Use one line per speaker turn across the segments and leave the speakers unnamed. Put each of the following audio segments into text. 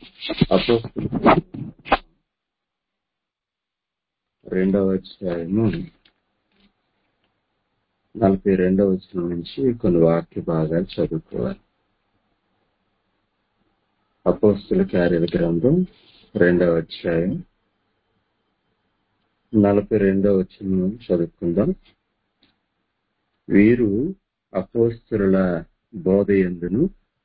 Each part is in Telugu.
అపోస్తుల రెండవ అధ్యాయము నలభై రెండవ వచనం నుంచి కొన్ని వాక్య భాగాలు చదువుకోవాలి అపోస్తుల కార్యాల గ్రంథం రెండవ అధ్యాయం నలభై రెండవ వచనం చదువుకుందాం వీరు అపోస్తుల బోధ ఎందును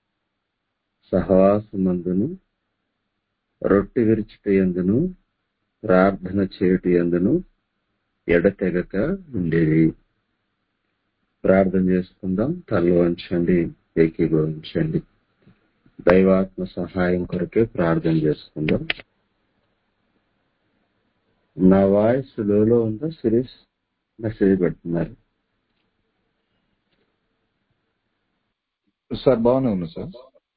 సహవాసమందును రొట్టె విరుచుట ఎందును ప్రార్థన చేయుట ఎందును ఎడతెగక ఉండేది ప్రార్థన చేసుకుందాం తల్లు వంచండి ఏకీభవించండి దైవాత్మ సహాయం కొరకే ప్రార్థన చేసుకుందాం నా వాయిస్ లోలో ఉందా సిరీస్ మెసేజ్ పెడుతున్నారు
సార్ బాగానే ఉన్నా సార్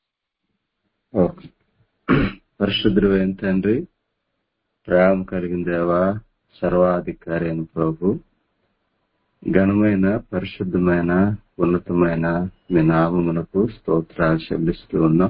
ఓకే పరిశుద్ధుడైన తండ్రి ప్రేమ కలిగిన దేవా సర్వాధికారి అయిన ప్రభు ఘనమైన పరిశుద్ధమైన ఉన్నతమైన మీ నామమునకు స్తోత్రాలు చెల్లిస్తూ ఉన్నాం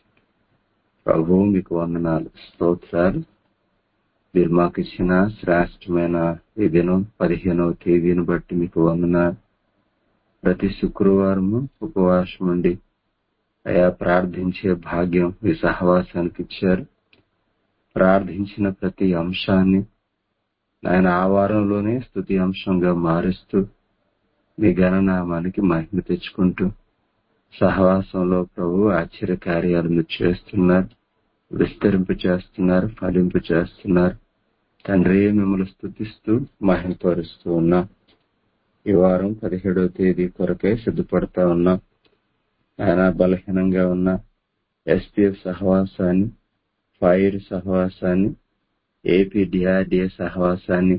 ప్రభు మీకు వందనాలు స్తోత్రాలు మీరు మాకు ఇచ్చిన శ్రేష్టమైన ఈ దినం పదిహేనవ తేదీని బట్టి మీకు వందనాలు ప్రతి శుక్రవారము ఉపవాసం ఉండి అయా ప్రార్థించే భాగ్యం మీ సహవాసానికి ఇచ్చారు ప్రార్థించిన ప్రతి అంశాన్ని ఆయన ఆ వారంలోనే స్థుతి అంశంగా మారుస్తూ మీ గణనామానికి మహిమ తెచ్చుకుంటూ సహవాసంలో ప్రభు ఆశ్చర్య కార్యాలు మీరు చేస్తున్నారు విస్తరింపు చేస్తున్నారు ఫలింపు చేస్తున్నారు తండ్రి మిమ్మల్ని స్థుతిస్తూ మహిమపరుస్తూ ఉన్నాం ఈ వారం పదిహేడవ తేదీ కొరకే సిద్ధపడతా ఉన్నాం ఆయన బలహీనంగా ఉన్న ఎస్పీఎఫ్ సహవాసాన్ని ఫైర్ సహవాసాన్ని ఏపీ డిఆర్డిఏ సహవాసాన్ని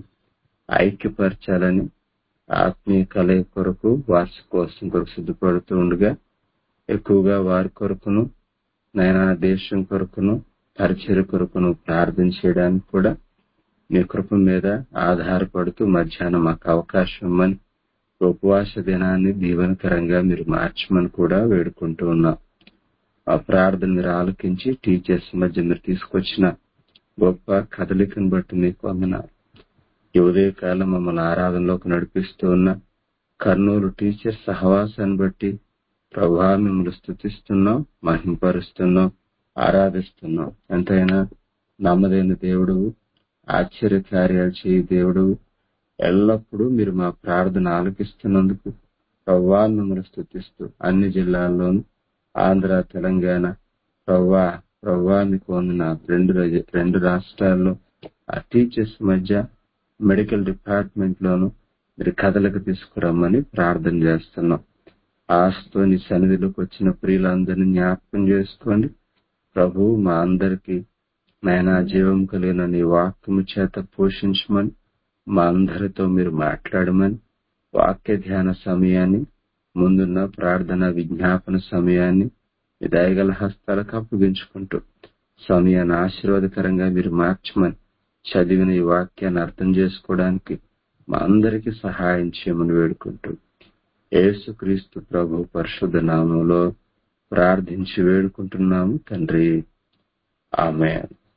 ఐక్యపరచాలని ఆత్మీయ కలయిక కొరకు వార్షికోత్సవం కొరకు సిద్ధపడుతూ ఉండగా ఎక్కువగా వారి కొరకును నైనా దేశం కొరకును పరిచయ కొరకును ప్రార్థన చేయడానికి కూడా మీ కృప మీద ఆధారపడుతూ మధ్యాహ్నం మాకు అవకాశం ఇమ్మని ఉపవాస దినాన్ని దీవెనకరంగా మీరు మార్చమని కూడా వేడుకుంటూ ఉన్నాం ఆ ప్రార్థన మీరు ఆలకించి టీచర్స్ మధ్య మీరు తీసుకొచ్చిన గొప్ప కదలికను బట్టి మీకు వందనాలు ఈ ఉదయకాలం మమ్మల్ని ఆరాధనలోకి నడిపిస్తూ ఉన్న కర్నూలు టీచర్ సహవాసాన్ని బట్టి ప్రభా మిమ్మల్ని స్థుతిస్తున్నాం మహింపరుస్తున్నాం ఆరాధిస్తున్నాం ఎంతైనా నమ్మదైన దేవుడు ఆశ్చర్య కార్యాలు చేయి దేవుడు ఎల్లప్పుడూ మీరు మా ప్రార్థన ఆలకిస్తున్నందుకు ప్రవ్వా మిమ్మల్ని స్థుతిస్తూ అన్ని జిల్లాల్లోనూ ఆంధ్ర తెలంగాణ ప్రవ్వా ప్రవ్వా మీకు వందన రెండు రజ- రెండు రాష్ట్రాల్లో ఆ టీచర్స్ మధ్య మెడికల్ డిపార్ట్మెంట్ లోను మీరు కథలకు తీసుకురమ్మని ప్రార్థన చేస్తున్నాం ఆశతో నీ సన్నిధిలోకి వచ్చిన ప్రియులందరినీ జ్ఞాపకం చేసుకోండి ప్రభు మా అందరికి నాయన జీవం కలిగిన నీ వాక్యము చేత పోషించమని మా అందరితో మీరు మాట్లాడమని వాక్య ధ్యాన సమయాన్ని ముందున్న ప్రార్థన విజ్ఞాపన సమయాన్ని మీ దయగల హస్తాలకు అప్పగించుకుంటూ సమయాన్ని ఆశీర్వాదకరంగా మీరు మార్చమని చదివిన ఈ వాక్యాన్ని అర్థం చేసుకోవడానికి మా అందరికీ సహాయం చేయమని వేడుకుంటూ యేసుక్రీస్తు ప్రభు పరిశుద్ధ నామంలో ప్రార్థించి వేడుకుంటున్నాము తండ్రి ఆమె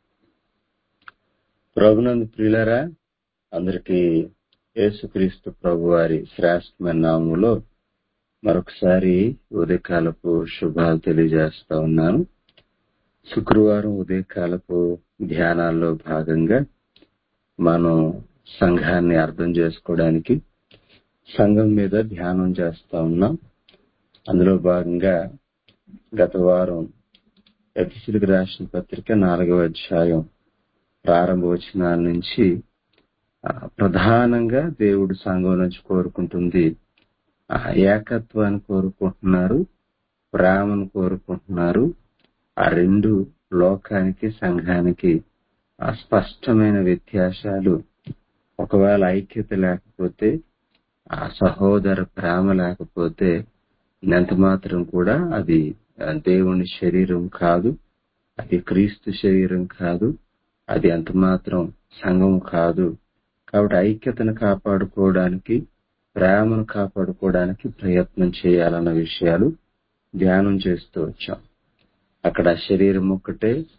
ప్రభునందు ప్రియులరా అందరికీ యేసుక్రీస్తు ప్రభు వారి శ్రేష్టమైన నామంలో మరొకసారి ఉదయకాలపు శుభాలు తెలియజేస్తా ఉన్నాను శుక్రవారం ఉదయకాలపు ధ్యానాల్లో భాగంగా మనం సంఘాన్ని అర్థం చేసుకోవడానికి సంఘం మీద ధ్యానం చేస్తా ఉన్నాం అందులో భాగంగా గత వారం ఎపిసిడికి రాసిన పత్రిక నాలుగవ అధ్యాయం ప్రారంభ వచనాల నుంచి ఆ, ప్రధానంగా దేవుడు సంఘం నుంచి కోరుకుంటుంది ఆ ఏకత్వాన్ని కోరుకుంటున్నారు ప్రేమను కోరుకుంటున్నారు ఆ రెండు లోకానికి సంఘానికి ఆ స్పష్టమైన వ్యత్యాసాలు ఒకవేళ ఐక్యత లేకపోతే ఆ సహోదర ప్రేమ లేకపోతే ఎంత మాత్రం కూడా అది ఆ, దేవుని శరీరం కాదు అది క్రీస్తు శరీరం కాదు అది ఎంత మాత్రం సంఘం కాదు కాబట్టి ఐక్యతను కాపాడుకోవడానికి ప్రేమను కాపాడుకోవడానికి ప్రయత్నం చేయాలన్న విషయాలు ధ్యానం చేస్తూ వచ్చాం అక్కడ శరీరం ఒక్కటే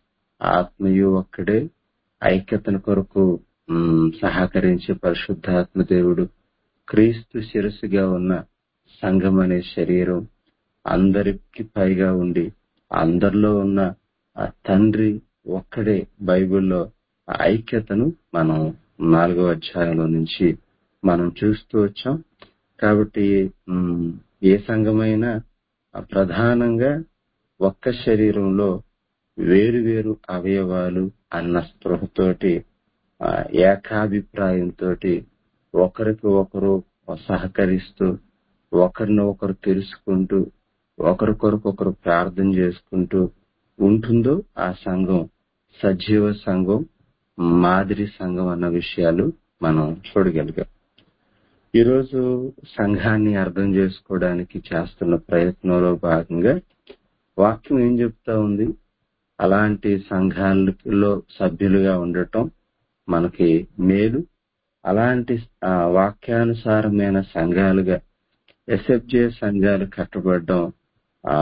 ఆత్మయు ఒక్కడే ఐక్యతను కొరకు ఉమ్, సహకరించే పరిశుద్ధాత్మ దేవుడు క్రీస్తు శిరస్సుగా ఉన్న సంఘం అనే శరీరం అందరికి పైగా ఉండి అందరిలో ఉన్న ఆ తండ్రి ఒక్కడే బైబిల్లో ఆ ఐక్యతను మనం నాలుగో అధ్యాయంలో నుంచి మనం చూస్తూ వచ్చాం కాబట్టి ఉమ్, ఏ సంఘమైనా ఆ ప్రధానంగా ఒక్క శరీరంలో వేరు వేరు అవయవాలు అన్న స్పృహతోటి ఆ, ఏకాభిప్రాయంతో ఒకరికి ఒకరు సహకరిస్తూ ఒకరిని ఒకరు తెలుసుకుంటూ ఒకరికొరకు ఒకరు ప్రార్థన చేసుకుంటూ ఉంటుందో ఆ సంఘం సజీవ సంఘం మాదిరి సంఘం అన్న విషయాలు మనం చూడగలిగాం ఈరోజు సంఘాన్ని అర్థం చేసుకోవడానికి చేస్తున్న ప్రయత్నంలో భాగంగా వాక్యం ఏం చెప్తా ఉంది అలాంటి సంఘాలలో సభ్యులుగా ఉండటం మనకి మేలు అలాంటి ఆ, వాక్యానుసారమైన సంఘాలుగా ఎస్ఎఫ్జే సంఘాలు కట్టబడడం ఆ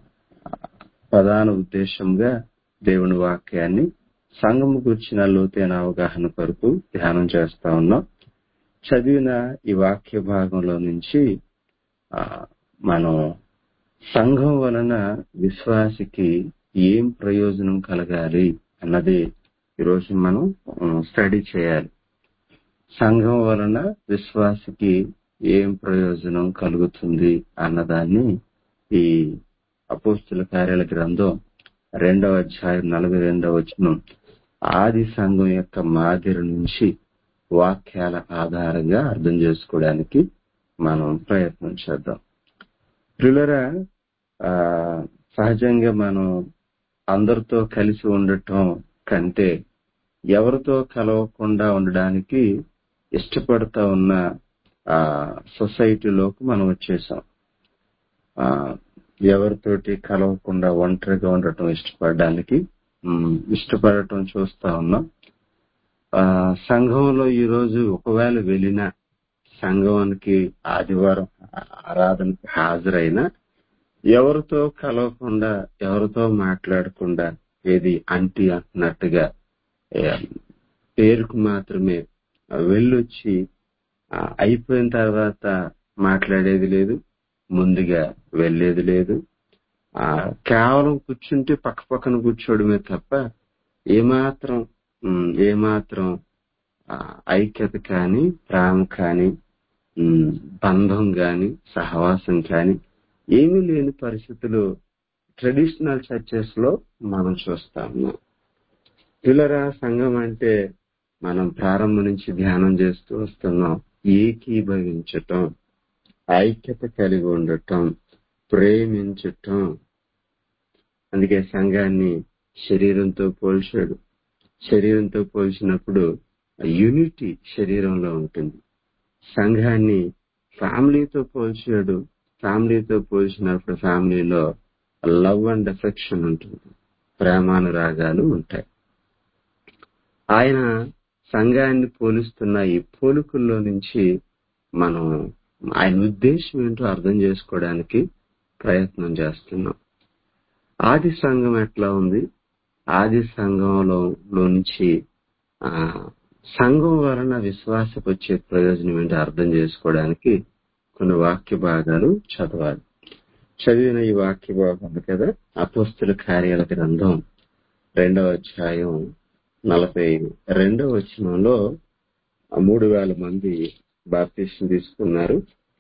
ప్రధాన ఉద్దేశంగా దేవుని వాక్యాన్ని సంఘము గురించిన లోతైన అవగాహన కొరకు ధ్యానం చేస్తా ఉన్నాం చదివిన ఈ వాక్య భాగంలో నుంచి ఆ, మనం సంఘం వలన విశ్వాసికి ఏం ప్రయోజనం కలగాలి అన్నది ఈరోజు మనం ఉమ్, స్టడీ చేయాలి సంఘం వలన విశ్వాసికి ఏం ప్రయోజనం కలుగుతుంది అన్నదాన్ని ఈ అపోస్తుల కార్యాల గ్రంథం రెండవ అధ్యాయం నలభై రెండవ వచనం ఆది సంఘం యొక్క మాదిరి నుంచి వాక్యాల ఆధారంగా అర్థం చేసుకోవడానికి మనం ప్రయత్నం చేద్దాం ప్రియులరా ఆ, సహజంగా మనం అందరితో కలిసి ఉండటం కంటే ఎవరితో కలవకుండా ఉండడానికి ఇష్టపడతా ఉన్న ఆ సొసైటీలోకి మనం వచ్చేసాం ఆ ఎవరితోటి కలవకుండా ఒంటరిగా ఉండటం ఇష్టపడడానికి ఉమ్, ఇష్టపడటం చూస్తా ఉన్నాం ఆ సంఘంలో ఈ రోజు ఒకవేళ వెళ్ళినా సంఘానికి ఆదివారం ఆరాధనకు హాజరైనా ఎవరితో కలవకుండా ఎవరితో మాట్లాడకుండా ఏది అంటి అంటున్నట్టుగా ఏ, పేరుకు మాత్రమే వెళ్ళొచ్చి ఆ, అయిపోయిన తర్వాత మాట్లాడేది లేదు ముందుగా వెళ్ళేది లేదు ఆ కేవలం కూర్చుంటే పక్క పక్కన కూర్చోవడమే తప్ప ఏమాత్రం ఉమ్, ఏమాత్రం ఆ, ఐక్యత కానీ ప్రేమ కానీ ఉమ్, బంధం కానీ సహవాసం కానీ ఏమీ లేని పరిస్థితులు ట్రెడిషనల్ చర్చెస్ లో మనం చూస్తా ఉన్నాం పిల్లరా సంఘం అంటే మనం ప్రారంభం నుంచి ధ్యానం చేస్తూ వస్తున్నాం ఏకీభవించటం ఐక్యత కలిగి ఉండటం ప్రేమించటం అందుకే సంఘాన్ని శరీరంతో పోల్చాడు శరీరంతో పోల్చినప్పుడు యూనిటీ శరీరంలో ఉంటుంది సంఘాన్ని ఫ్యామిలీతో పోల్చాడు ఫ్యామిలీతో పోల్చినప్పుడు ఫ్యామిలీలో లవ్ అండ్ అఫెక్షన్ ఉంటుంది ప్రేమానురాగాలు ఉంటాయి ఆయన సంఘాన్ని పోలుస్తున్న ఈ పోలికల్లో నుంచి మనం ఆయన ఉద్దేశం ఏంటో అర్థం చేసుకోవడానికి ప్రయత్నం చేస్తున్నాం ఆది సంఘం ఎట్లా ఉంది ఆది సంఘంలో లో నుంచి ఆ సంఘం వలన విశ్వాసకు వచ్చే ప్రయోజనం ఏంటో అర్థం చేసుకోవడానికి కొన్ని వాక్య భాగాలు చదవాలి చదివిన ఈ వాక్య భాగం ఉంది కదా అపోస్తుల కార్యాల గ్రంథం రెండవ అధ్యాయం నలభై రెండవ వచనంలో ఆ మూడు వేల మంది బాప్తీసం తీసుకున్నారు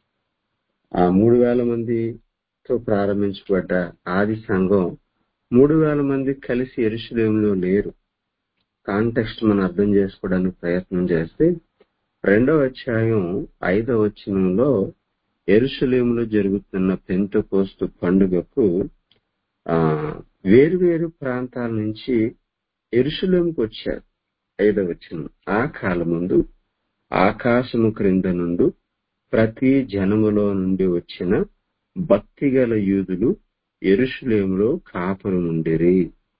ఆ మూడు వేల మందితో ప్రారంభించబడ్డ ఆది సంఘం మూడు వేల మంది కలిసి ఎరుషులేంలో లేరు కాంటెక్స్ట్ మనం అర్థం చేసుకోవడానికి ప్రయత్నం చేస్తే రెండవ అధ్యాయం ఐదవ వచనంలో ఎరుషులేములో జరుగుతున్న పెంతకోస్తు పండుగకు ఆ వేరు వేరు ప్రాంతాల నుంచి ఎరుషులేంకి వచ్చారు ఐదవ వచనం ఆ కాలముందు ఆకాశము క్రింద నుండి ప్రతి జనములో నుండి వచ్చిన భక్తిగల యూదులు ఎరుషులేములో కాపురం ఉండిరి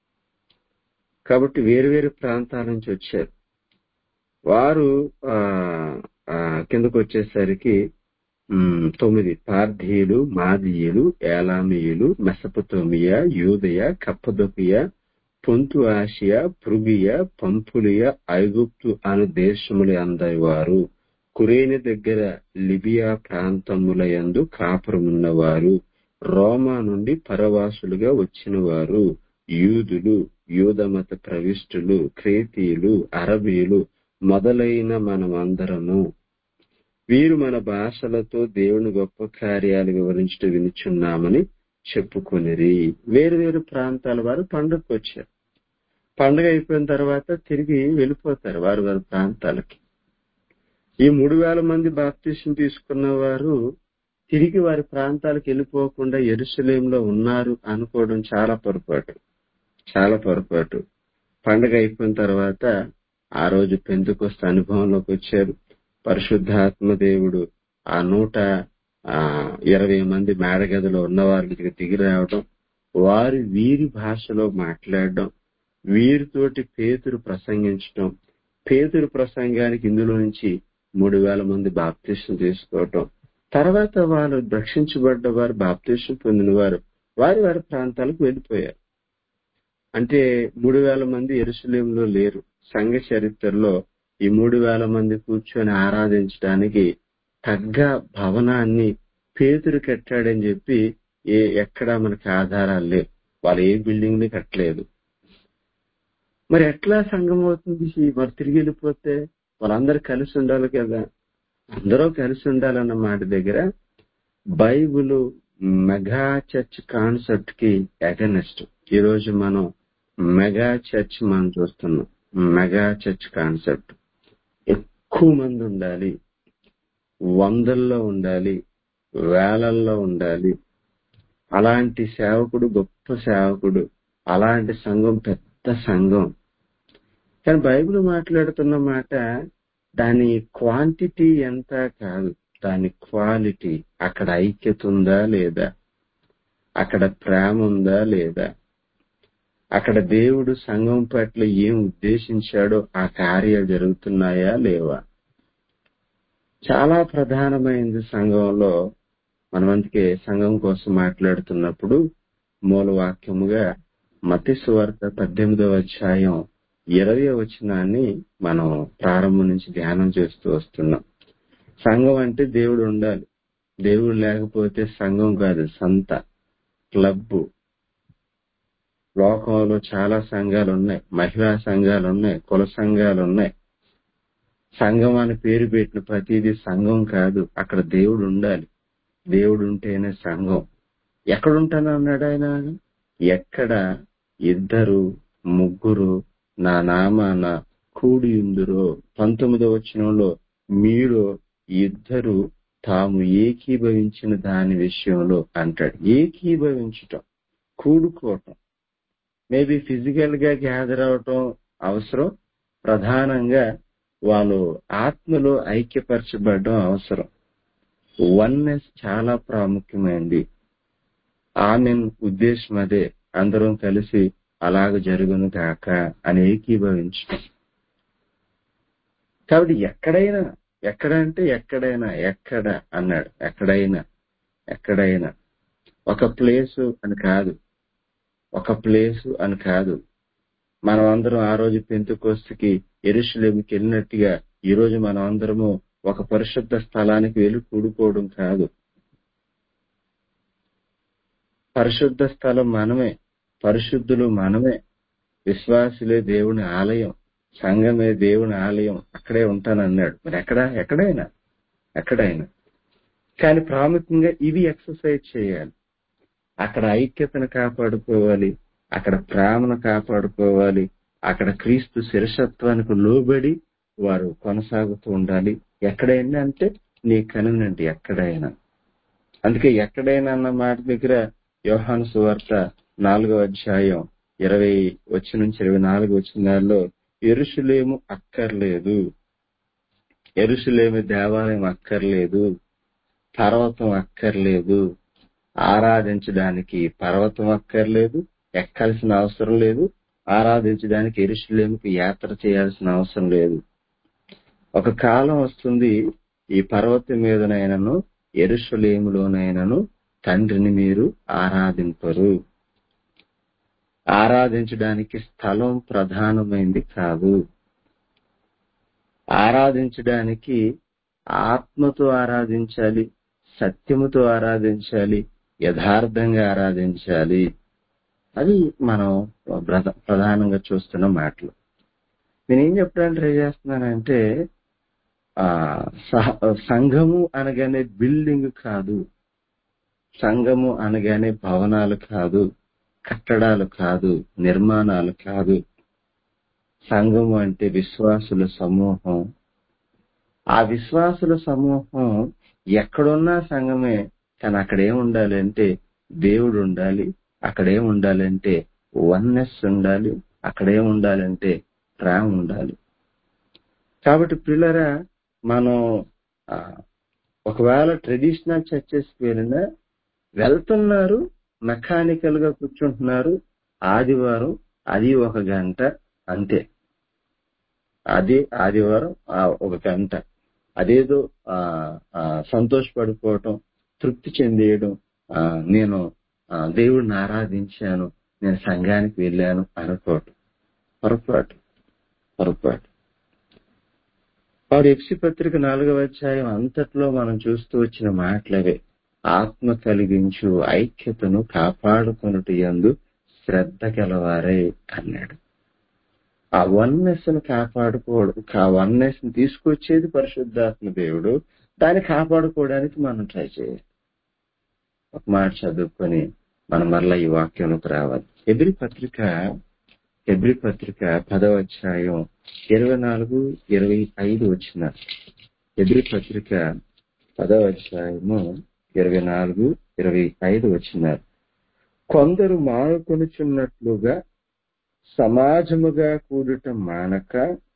కాబట్టి వేరు వేరు ప్రాంతాల నుంచి వచ్చారు వారు ఆ ఆ, కిందకు వచ్చేసరికి ఉమ్, తొమ్మిది పార్థీయులు మాదీయులు ఏలామీయులు మెసపతోమియా యూదయ కప్పదొకియ పొంతు ఆసియా పృగియ పంపులియ ఐగుప్తు అను దేశముల అందరి వారు కురేని దగ్గర లిబియా ప్రాంతముల యందు కాపురమున్నవారు రోమా నుండి పరవాసులుగా వచ్చిన వారు యూదులు యూదమత ప్రవిష్టులు క్రేతీయులు అరబీలు మొదలైన మనమందరము వీరు మన భాషలతో దేవుని గొప్ప కార్యాలు వివరించడం వినుచున్నామని చెప్పుకొనిరి వేరు వేరు ప్రాంతాల వారు పండుగకు వచ్చారు పండుగ అయిపోయిన తర్వాత తిరిగి వెళ్ళిపోతారు వారి వారి ప్రాంతాలకి ఈ మూడు వేల మంది బాప్తీసం తీసుకున్న వారు తిరిగి వారి ప్రాంతాలకు వెళ్ళిపోకుండా ఎరుసలేంలో ఉన్నారు అనుకోవడం చాలా పొరపాటు చాలా పొరపాటు పండుగ అయిపోయిన తర్వాత ఆ రోజు పెందుకొస్త అనుభవంలోకి వచ్చారు పరిశుద్ధాత్మ దేవుడు ఆ నూట ఆ ఇరవై మంది మేడగదిలో ఉన్న వారికి దిగి రావడం వారు వీరి భాషలో మాట్లాడడం వీరితోటి పేతురు ప్రసంగించడం పేతురు ప్రసంగానికి ఇందులో నుంచి మూడు వేల మంది బాప్తీసం తీసుకోవటం తర్వాత వారు రక్షించబడ్డ వారు బాప్తీసం పొందిన వారు వారి వారి ప్రాంతాలకు వెళ్ళిపోయారు అంటే మూడు వేల మంది ఎరుసలేంలో లేరు సంఘ చరిత్రలో ఈ మూడు వేల మంది కూర్చొని ఆరాధించడానికి తగ్గ భవనాన్ని పేతురు కట్టాడని చెప్పి ఏ ఎక్కడా మనకి ఆధారాలు లేవు వాళ్ళు ఏ బిల్డింగ్ ని కట్టలేదు మరి ఎట్లా సంఘం అవుతుంది మరి తిరిగి వెళ్ళిపోతే వాళ్ళందరూ కలిసి ఉండాలి కదా అందరూ కలిసి ఉండాలన్న మాట దగ్గర బైబుల్ మెగా చర్చ్ కాన్సెప్ట్ కి అగనెస్ట్ ఈ రోజు మనం మెగా చర్చ్ మనం చూస్తున్నాం మెగా చర్చ్ కాన్సెప్ట్ ఎక్కువ మంది ఉండాలి వందల్లో ఉండాలి వేలల్లో ఉండాలి అలాంటి సేవకుడు గొప్ప సేవకుడు అలాంటి సంఘం పెద్ద సంఘం కానీ బైబిల్ మాట్లాడుతున్న మాట దాని క్వాంటిటీ ఎంత కాదు దాని క్వాలిటీ అక్కడ ఐక్యత ఉందా లేదా అక్కడ ప్రేమ ఉందా లేదా అక్కడ దేవుడు సంఘం పట్ల ఏం ఉద్దేశించాడో ఆ కార్యాలు జరుగుతున్నాయా లేవా చాలా ప్రధానమైనది సంఘంలో మనం అందుకే సంఘం కోసం మాట్లాడుతున్నప్పుడు మూలవాక్యముగా మతి సువార్త పద్దెనిమిదవ అధ్యాయం ఇరవై వచనాన్ని మనం ప్రారంభం నుంచి ధ్యానం చేస్తూ వస్తున్నాం సంఘం అంటే దేవుడు ఉండాలి దేవుడు లేకపోతే సంఘం కాదు సంత క్లబ్ లోకంలో చాలా సంఘాలు ఉన్నాయి మహిళా సంఘాలు ఉన్నాయి కుల సంఘాలు ఉన్నాయి సంఘం అని పేరు పెట్టిన ప్రతిదీ సంఘం కాదు అక్కడ దేవుడు ఉండాలి దేవుడు ఉంటేనే సంఘం ఎక్కడుంటానన్నాడు ఆయన ఎక్కడ ఇద్దరు ముగ్గురు నా నామాన కూడి ఉందిరో పంతొమ్మిదో వచనంలో మీరు ఇద్దరు తాము ఏకీభవించిన దాని విషయంలో అంటాడు ఏకీభవించటం కూడుకోవటం మేబీ ఫిజికల్ గా గ్యాదర్ అవటం అవసరం ప్రధానంగా వాళ్ళు ఆత్మలో ఐక్యపరచబడడం అవసరం వన్నెస్ చాలా ప్రాముఖ్యమైనది ఆమె ఉద్దేశం అదే అందరం కలిసి అలాగ జరుగును కాక అని ఏకీభవించడం కాబట్టి ఎక్కడైనా ఎక్కడ అంటే ఎక్కడైనా ఎక్కడ అన్నాడు ఎక్కడైనా ఎక్కడైనా ఒక ప్లేసు అని కాదు ఒక ప్లేసు అని కాదు మనం అందరం ఆ రోజు పెంతుకోస్తుకి ఎరుషులేమికి వెళ్ళినట్టుగా ఈ రోజు మనం అందరము ఒక పరిశుద్ధ స్థలానికి వెళ్ళి కూడుకోవడం కాదు పరిశుద్ధ స్థలం మనమే పరిశుద్ధులు మనమే విశ్వాసులే దేవుని ఆలయం సంఘమే దేవుని ఆలయం అక్కడే ఉంటానన్నాడు మరి ఎక్కడ ఎక్కడైనా ఎక్కడైనా కానీ ప్రాముఖ్యంగా ఇవి ఎక్సర్సైజ్ చేయాలి అక్కడ ఐక్యతను కాపాడుకోవాలి అక్కడ ప్రేమను కాపాడుకోవాలి అక్కడ క్రీస్తు శిరసత్వానికి లోబడి వారు కొనసాగుతూ ఉండాలి ఎక్కడైనా అంటే నీ కనునండి ఎక్కడైనా అందుకే ఎక్కడైనా అన్న మాట దగ్గర యోహాను సువార్త నాలుగో అధ్యాయం ఇరవై వచ్చి నుంచి ఇరవై నాలుగు వచ్చినాల్లో ఎరుషులేము అక్కర్లేదు ఎరుషులేము దేవాలయం అక్కర్లేదు పర్వతం అక్కర్లేదు ఆరాధించడానికి పర్వతం అక్కర్లేదు ఎక్కాల్సిన అవసరం లేదు ఆరాధించడానికి ఎరుషులేముకి యాత్ర చేయాల్సిన అవసరం లేదు ఒక కాలం వస్తుంది ఈ పర్వతం మీదనైనను ఎరుషులేములోనైనను తండ్రిని మీరు ఆరాధింపరు ఆరాధించడానికి స్థలం ప్రధానమైంది కాదు ఆరాధించడానికి ఆత్మతో ఆరాధించాలి సత్యముతో ఆరాధించాలి యథార్థంగా ఆరాధించాలి అది మనం ప్రధ- ప్రధానంగా చూస్తున్న మాటలు నేనేం చెప్పడానికి ట్రై చేస్తున్నానంటే ఆ సహ- సంఘము అనగానే బిల్డింగ్ కాదు సంఘము అనగానే భవనాలు కాదు కట్టడాలు కాదు నిర్మాణాలు కాదు సంఘము అంటే విశ్వాసుల సమూహం ఆ విశ్వాసుల సమూహం ఎక్కడున్నా సంఘమే కానీ అక్కడే ఉండాలి అంటే దేవుడు ఉండాలి అక్కడే ఉండాలంటే వన్నెస్ ఉండాలి అక్కడే ఉండాలంటే ప్రేమ ఉండాలి కాబట్టి పిల్లరా మనం ఆ, ఒకవేళ ట్రెడిషనల్ చర్చెస్ వెళ్ళినా వెళ్తున్నారు మెకానికల్ గా కూర్చుంటున్నారు ఆదివారం అది ఒక గంట అంతే అది ఆదివారం ఆ ఒక గంట అదేదో ఆ, ఆ, సంతోషపడిపోవటం తృప్తి చెందేయడం ఆ, నేను ఆ, దేవుడిని ఆరాధించాను నేను సంఘానికి వెళ్ళాను అనుకోవటం పొరపాటు పొరపాటు వాడు ఎఫ్సి పత్రిక నాలుగవ అధ్యాయం అంతట్లో మనం చూస్తూ వచ్చిన మాటలవే ఆత్మ కలిగించు ఐక్యతను కాపాడుకొనుట యందు శ్రద్ధ గలవారే అన్నాడు ఆ వన్నెస్ ను కాపాడుకోవడం ఆ వన్నెస్ ని తీసుకొచ్చేది పరిశుద్ధాత్మ దేవుడు దాన్ని కాపాడుకోవడానికి మనం ట్రై చేయాలి ఒక మాట చదువుకొని మనం మరలా ఈ వాక్యంలోకి రావాలి ఎబ్రి పత్రిక ఎబ్రి పత్రిక పదవ అధ్యాయం ఇరవై నాలుగు ఇరవై ఐదు వచ్చిన ఎబ్రి పత్రిక పదవ అధ్యాయము ఇరవై నాలుగు ఇరవై ఐదు వచ్చినారు కొందరు మానుకొనుచున్నట్లుగా సమాజముగా కూడుట మానక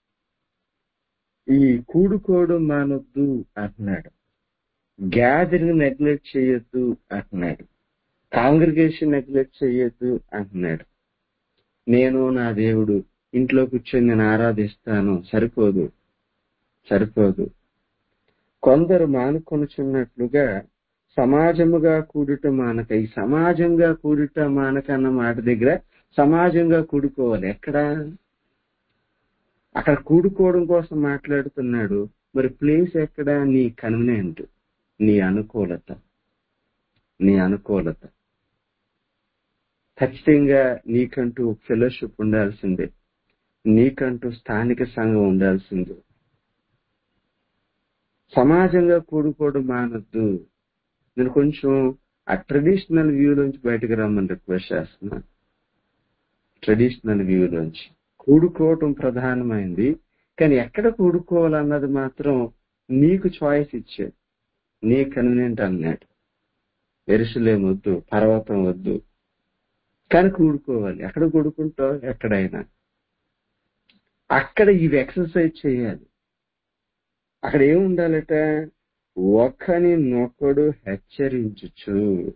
ఈ కూడుకోవడం మానొద్దు అంటున్నాడు గ్యాదరింగ్ నెగ్లెక్ట్ చేయొద్దు అంటున్నాడు కాంగ్రిగేషన్ నెగ్లెక్ట్ చేయొద్దు అంటున్నాడు నేను నా దేవుడు ఇంట్లో కూర్చొని నేను ఆరాధిస్తాను సరిపోదు సరిపోదు కొందరు మానుకొనుచున్నట్లుగా సమాజముగా కూడుట మానక ఈ సమాజంగా కూడుట మానక అన్న మాట దగ్గర సమాజంగా కూడుకోవాలి ఎక్కడ అక్కడ కూడుకోవడం కోసం మాట్లాడుతున్నాడు మరి ప్లేస్ ఎక్కడ నీ కన్వీనియంట్ నీ అనుకూలత నీ అనుకూలత ఖచ్చితంగా నీకంటూ ఫెలోషిప్ ఉండాల్సిందే నీకంటూ స్థానిక సంఘం ఉండాల్సిందే సమాజంగా కూడుకోవడం మానొద్దు నేను కొంచెం ఆ ట్రెడిషనల్ వ్యూ నుంచి బయటకు రమ్మని రిక్వెస్ట్ చేస్తున్నాను ట్రెడిషనల్ వ్యూ నుంచి కూడుకోవటం ప్రధానమైంది కానీ ఎక్కడ కూడుకోవాలన్నది మాత్రం నీకు చాయిస్ ఇచ్చాడు నీ కన్వీనియంట్ అన్నాడు ఎరుసలేం వద్దు పర్వతం వద్దు కానీ కూడుకోవాలి ఎక్కడ కూడుకుంటావు ఎక్కడైనా అక్కడ ఇవి ఎక్సర్సైజ్ చేయాలి అక్కడ ఏముండాలట ఒకని నొకడు హెచ్చరించుచు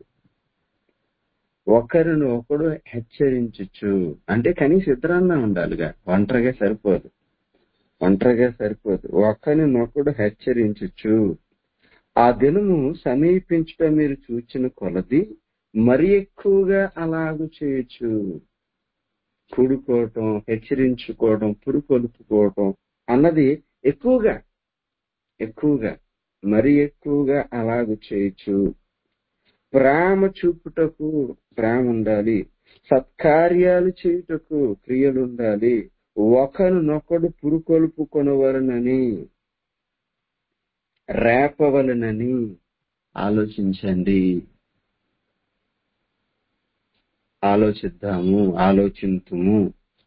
ఒకరిని ఒకడు హెచ్చరించుచు అంటే కనీసం ఇద్దరన్నా ఉండాలిగా ఒంటరిగా సరిపోదు ఒంటరిగా సరిపోదు ఒకరిని నొకడు హెచ్చరించుచు ఆ దినము సమీపించటం మీరు చూచిన కొలది మరి ఎక్కువగా అలాగూ చేయొచ్చు కూడుకోవటం హెచ్చరించుకోవడం పురుకొలుపుకోవటం అన్నది ఎక్కువగా ఎక్కువగా మరి ఎక్కువగా అలాగూ చేయొచ్చు ప్రేమ చూపుటకు ప్రేమ ఉండాలి సత్కార్యాలు చేయుటకు క్రియలు ఉండాలి ఒకరినొకడు పురుకొల్పుకొనవలనని రేపవలనని ఆలోచించండి ఆలోచిద్దాము ఆలోచింతుము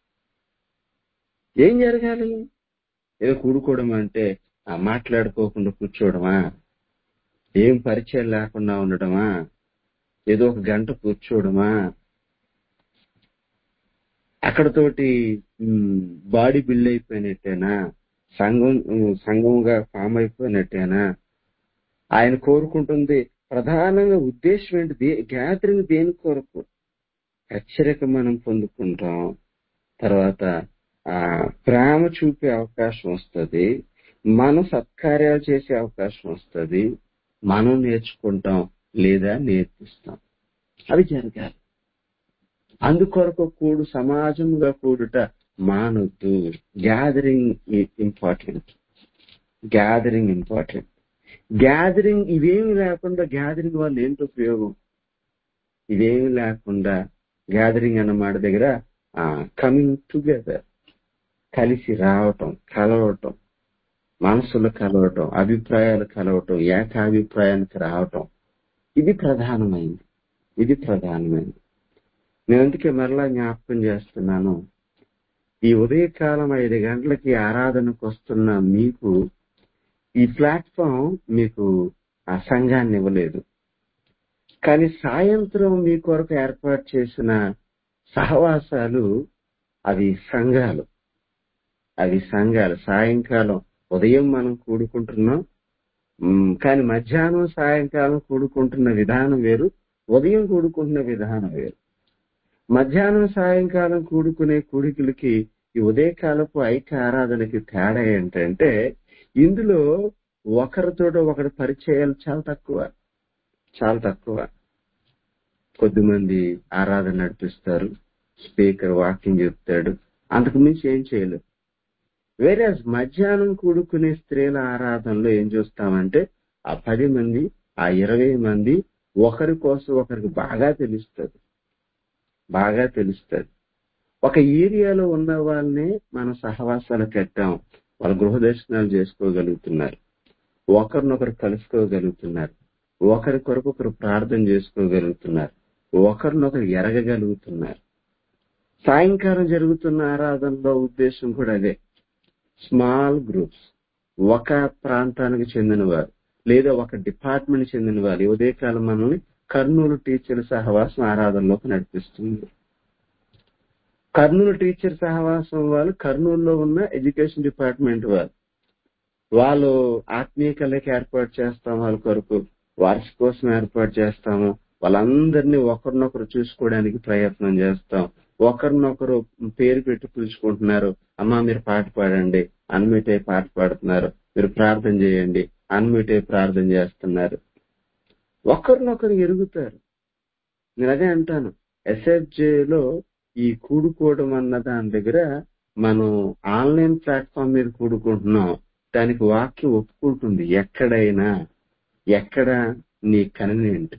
ఏం జరగాలి ఏదో కూడుకోవడం అంటే ఆ మాట్లాడుకోకుండా కూర్చోవడమా ఏం పరిచయం లేకుండా ఉండడమా ఏదో ఒక గంట కూర్చోవడమా అక్కడతోటి బాడీ బిల్డ్ అయిపోయినట్టేనా సంఘం ఉమ్, సంఘంగా ఫామ్ అయిపోయినట్టేనా ఆయన కోరుకుంటుంది ప్రధానంగా ఉద్దేశం ఏంటి దే గ్యాదరింగ్ దేని కొరకు హెచ్చరిక మనం పొందుకుంటాం తర్వాత ఆ ప్రేమ చూపే అవకాశం వస్తుంది మనం సత్కార్యాలు చేసే అవకాశం వస్తుంది మనం నేర్చుకుంటాం లేదా నేర్పిస్తాం అవి జరగాలి అందుకొరకు కూడు సమాజంగా కూడుట మానొద్దు gathering important gathering important gathering ఇవేమి లేకుండా గ్యాదరింగ్ వల్ల ఏంటి ఉపయోగం ఇవేమి లేకుండా గ్యాదరింగ్ అన్న మాట దగ్గర కమింగ్ టుగెదర్ కలిసి రావటం కలవటం మనసులు కలవటం అభిప్రాయాలు కలవటం ఏకాభిప్రాయానికి రావటం ఇది ప్రధానమైంది ఇది ప్రధానమైంది నేను అందుకే మరలా జ్ఞాపకం చేస్తున్నాను ఈ ఉదయకాలం ఐదు గంటలకి ఆరాధనకు వస్తున్న మీకు ఈ ప్లాట్ఫామ్ మీకు ఆ సంఘాన్ని ఇవ్వలేదు కానీ సాయంత్రం మీ కొరకు ఏర్పాటు చేసిన సహవాసాలు అవి సంఘాలు అవి సంఘాలు సాయంకాలం ఉదయం మనం కూడుకుంటున్నాం ఉమ్, కానీ మధ్యాహ్నం సాయంకాలం కూడుకుంటున్న విధానం వేరు ఉదయం కూడుకుంటున్న విధానం వేరు మధ్యాహ్నం సాయంకాలం కూడుకునే కూడికలకి ఈ ఉదయకాలపు ఐక్య ఆరాధనకి తేడా ఏంటంటే ఇందులో ఒకరితో ఒకరి పరిచయాలు చాలా తక్కువ చాలా తక్కువ కొద్దిమంది ఆరాధన నడిపిస్తారు స్పీకర్ వాకింగ్ చెప్తాడు అంతకు మించి ఏం చేయలేదు వేరే మధ్యాహ్నం కూడుకునే స్త్రీల ఆరాధనలో ఏం చూస్తామంటే ఆ పది మంది ఆ ఇరవై మంది ఒకరి కోసం ఒకరికి బాగా తెలుస్తుంది బాగా తెలుస్తుంది ఒక ఏరియాలో ఉన్న వాళ్ళనే మనం సహవాసాలు కట్టాం వాళ్ళ గృహ దర్శనాలు చేసుకోగలుగుతున్నారు ఒకరినొకరు కలుసుకోగలుగుతున్నారు ఒకరి కొరకు ఒకరు ప్రార్థన చేసుకోగలుగుతున్నారు ఒకరినొకరు ఎరగగలుగుతున్నారు సాయంకాలం జరుగుతున్న ఆరాధనలో ఉద్దేశం కూడా అదే స్మాల్ గ్రూప్స్ ఒక ప్రాంతానికి చెందిన వారు లేదా ఒక డిపార్ట్మెంట్ చెందిన వారు ఈ ఉదయకాలం మనల్ని కర్నూలు టీచర్ల సహవాసం ఆరాధనలోకి నడిపిస్తుంది కర్నూలు టీచర్ సహవాసం వాళ్ళు కర్నూలులో ఉన్న ఎడ్యుకేషన్ డిపార్ట్మెంట్ వారు వాళ్ళు ఆత్మీయ కళకి ఏర్పాటు చేస్తాం వాళ్ళ కొరకు వార్షిక కోసం ఏర్పాటు చేస్తాము వాళ్ళందరినీ ఒకరినొకరు చూసుకోవడానికి ప్రయత్నం చేస్తాం ఒకరినొకరు పేరు పెట్టి పిలుచుకుంటున్నారు అమ్మా మీరు పాట పాడండి అన్మిటే పాట పాడుతున్నారు మీరు ప్రార్థన చేయండి అన్మిటే ప్రార్థన చేస్తున్నారు ఒకరినొకరు ఎరుగుతారు నేను అదే అంటాను SFJ లో ఈ కూడుకోవడం అన్న దాని దగ్గర మనం ఆన్లైన్ ప్లాట్ఫామ్ మీద కూడుకుంటున్నాం దానికి వాక్యం ఒప్పుకుంటుంది ఎక్కడైనా ఎక్కడ నీ కన్వీనియంట్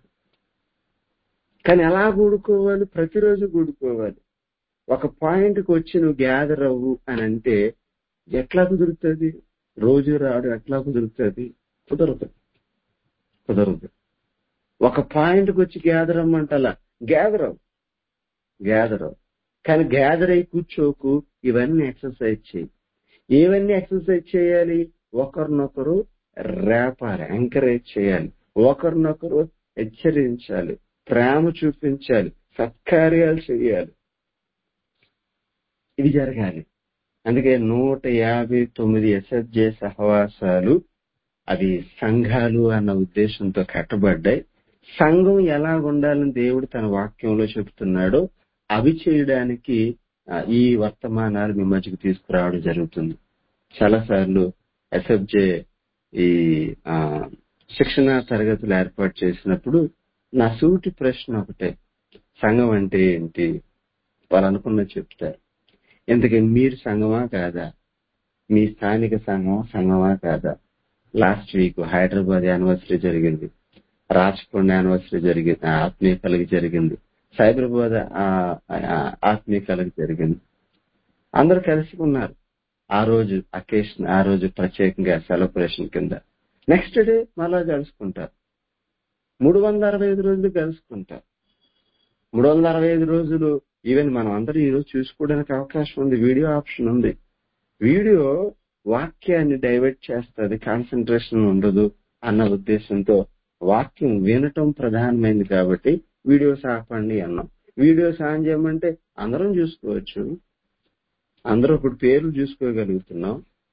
కానీ ఎలా కూడుకోవాలి ప్రతిరోజు కూడుకోవాలి ఒక పాయింట్కి వచ్చి నువ్వు గ్యాదర్ అవ్వు అని అంటే ఎట్లా కుదురుతుంది రోజు రాడు ఎట్లా కుదురుతుంది కుదరదు కుదరదు ఒక పాయింట్కి వచ్చి గ్యాదర్ అమ్మంటలా గ్యాదర్ అవ్వు గ్యాదర్ అవ్వు కానీ గ్యాదర్ అయి కూర్చోకు ఇవన్నీ ఎక్సర్సైజ్ చేయి ఏవన్నీ ఎక్సర్సైజ్ చేయాలి ఒకరినొకరు రేపాలి ఎంకరేజ్ చేయాలి ఒకరినొకరు హెచ్చరించాలి ప్రేమ చూపించాలి సత్కార్యాలు చేయాలి ఇది జరగాలి అందుకే నూట యాభై తొమ్మిది ఎస్ఎఫ్జే సహవాసాలు అవి సంఘాలు అన్న ఉద్దేశంతో కట్టబడ్డాయి సంఘం ఎలా ఉండాలని దేవుడు తన వాక్యంలో చెబుతున్నాడో అవి చేయడానికి ఆ, ఈ వర్తమానాలు మీ మధ్యకు తీసుకురావడం జరుగుతుంది చాలా సార్లు ఎస్ఎఫ్జే ఈ ఆ, శిక్షణ తరగతులు ఏర్పాటు చేసినప్పుడు నా సూటి ప్రశ్న ఒకటే సంఘం అంటే ఏంటి వాళ్ళు అనుకున్న చెప్తారు ఇంతకీ మీరు సంఘమా కాదా మీ స్థానిక సంఘం సంఘమా కాదా లాస్ట్ వీక్ హైదరాబాద్ యానివర్సరీ జరిగింది రాచకొండ యానివర్సరీ జరిగింది ఆ, ఆత్మీయ కలిగి జరిగింది సైబరాబాద్ ఆ, ఆ, ఆత్మీయ కలిగి జరిగింది అందరూ కలిసి ఉన్నారు ఆ రోజు అకేషన్ ఆ రోజు ప్రత్యేకంగా సెలబ్రేషన్ కింద నెక్స్ట్ డే మళ్ళా కలుసుకుంటారు మూడు వందల అరవై ఐదు రోజులు కలుసుకుంటారు మూడు వందల అరవై ఐదు రోజులు ఈవెన్ మనం అందరూ ఈ రోజు చూసుకోవడానికి అవకాశం ఉంది వీడియో ఆప్షన్ ఉంది వీడియో వాక్యాన్ని డైవర్ట్ చేస్తుంది కాన్సన్ట్రేషన్ ఉండదు అన్న ఉద్దేశంతో వాక్యం వినటం ప్రధానమైంది కాబట్టి వీడియోస్ ఆపండి అన్నాం వీడియోస్ ఆన్ చేయమంటే అందరం చూసుకోవచ్చు అందరూ ఇప్పుడు పేర్లు చూసుకోగలుగుతున్నాం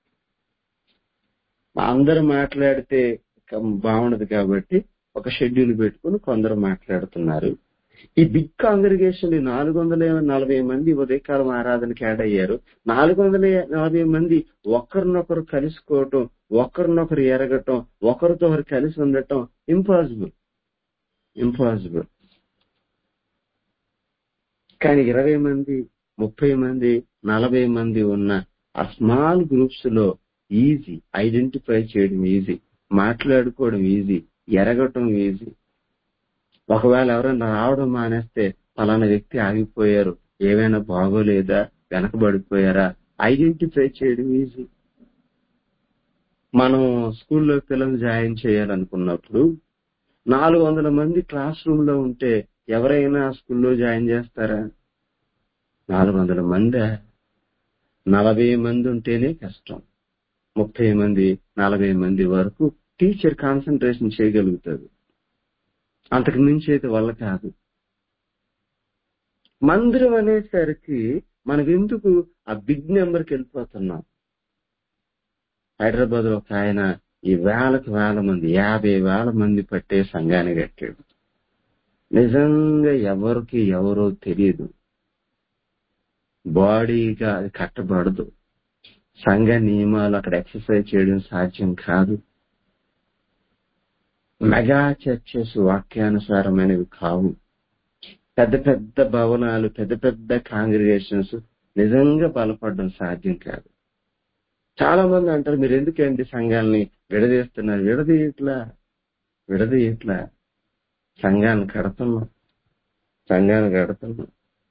అందరు మాట్లాడితే కం- బాగుండదు కాబట్టి ఒక షెడ్యూల్ పెట్టుకుని కొందరు మాట్లాడుతున్నారు ఈ బిగ్ కాంగ్రిగేషన్ ఈ నాలుగు వందల నలభై మంది ఉదయకాలం ఆరాధనకి యాడ్ అయ్యారు నాలుగు వందల నలభై మంది ఒకరినొకరు కలుసుకోవటం ఒకరినొకరు ఎరగటం ఒకరితో ఒకరు కలిసి ఉండటం ఇంపాసిబుల్ ఇంపాసిబుల్ కానీ ఇరవై మంది ముప్పై మంది నలభై మంది ఉన్న ఆ స్మాల్ గ్రూప్స్ లో ఈజీ ఐడెంటిఫై చేయడం ఈజీ మాట్లాడుకోవడం ఈజీ ఎరగటం ఈజీ ఒకవేళ ఎవరైనా రావడం మానేస్తే పలానా వ్యక్తి ఆగిపోయారు ఏమైనా బాగోలేదా వెనకబడిపోయారా ఐడెంటిఫై చేయడం ఈజీ మనం స్కూల్లో పిల్లలు జాయిన్ చేయాలనుకున్నప్పుడు నాలుగు వందల మంది క్లాస్ రూమ్ లో ఉంటే ఎవరైనా స్కూల్లో జాయిన్ చేస్తారా నాలుగు వందల మంది నలభై మంది ఉంటేనే కష్టం ముప్పై మంది నలభై మంది వరకు టీచర్ కాన్సన్ట్రేషన్ చేయగలుగుతారు అంతకు మించి అయితే వల్ల కాదు మందిరం అనేసరికి మనం ఎందుకు ఆ బిగ్ నెంబర్కి వెళ్ళిపోతున్నాం హైదరాబాద్ లో ఒక ఆయన ఈ వేలకు వేల మంది యాభై వేల మంది పట్టే సంఘాన్ని కట్టాడు నిజంగా ఎవరికి ఎవరో తెలియదు బాడీగా అది కట్టబడదు సంఘ నియమాలు అక్కడ ఎక్సర్సైజ్ చేయడం సాధ్యం కాదు మెగా చర్చెస్ వాక్యానుసారమైనవి కావు పెద్ద పెద్ద భవనాలు పెద్ద పెద్ద కాంగ్రిగేషన్స్ నిజంగా బలపడడం సాధ్యం కాదు చాలా మంది అంటారు మీరు ఎందుకండి సంఘాలని విడదీస్తున్నారు విడదీయట్లా విడదీయట్లా సంఘాన్ని కడుతున్నాం సంఘాన్ని కడుతున్నాం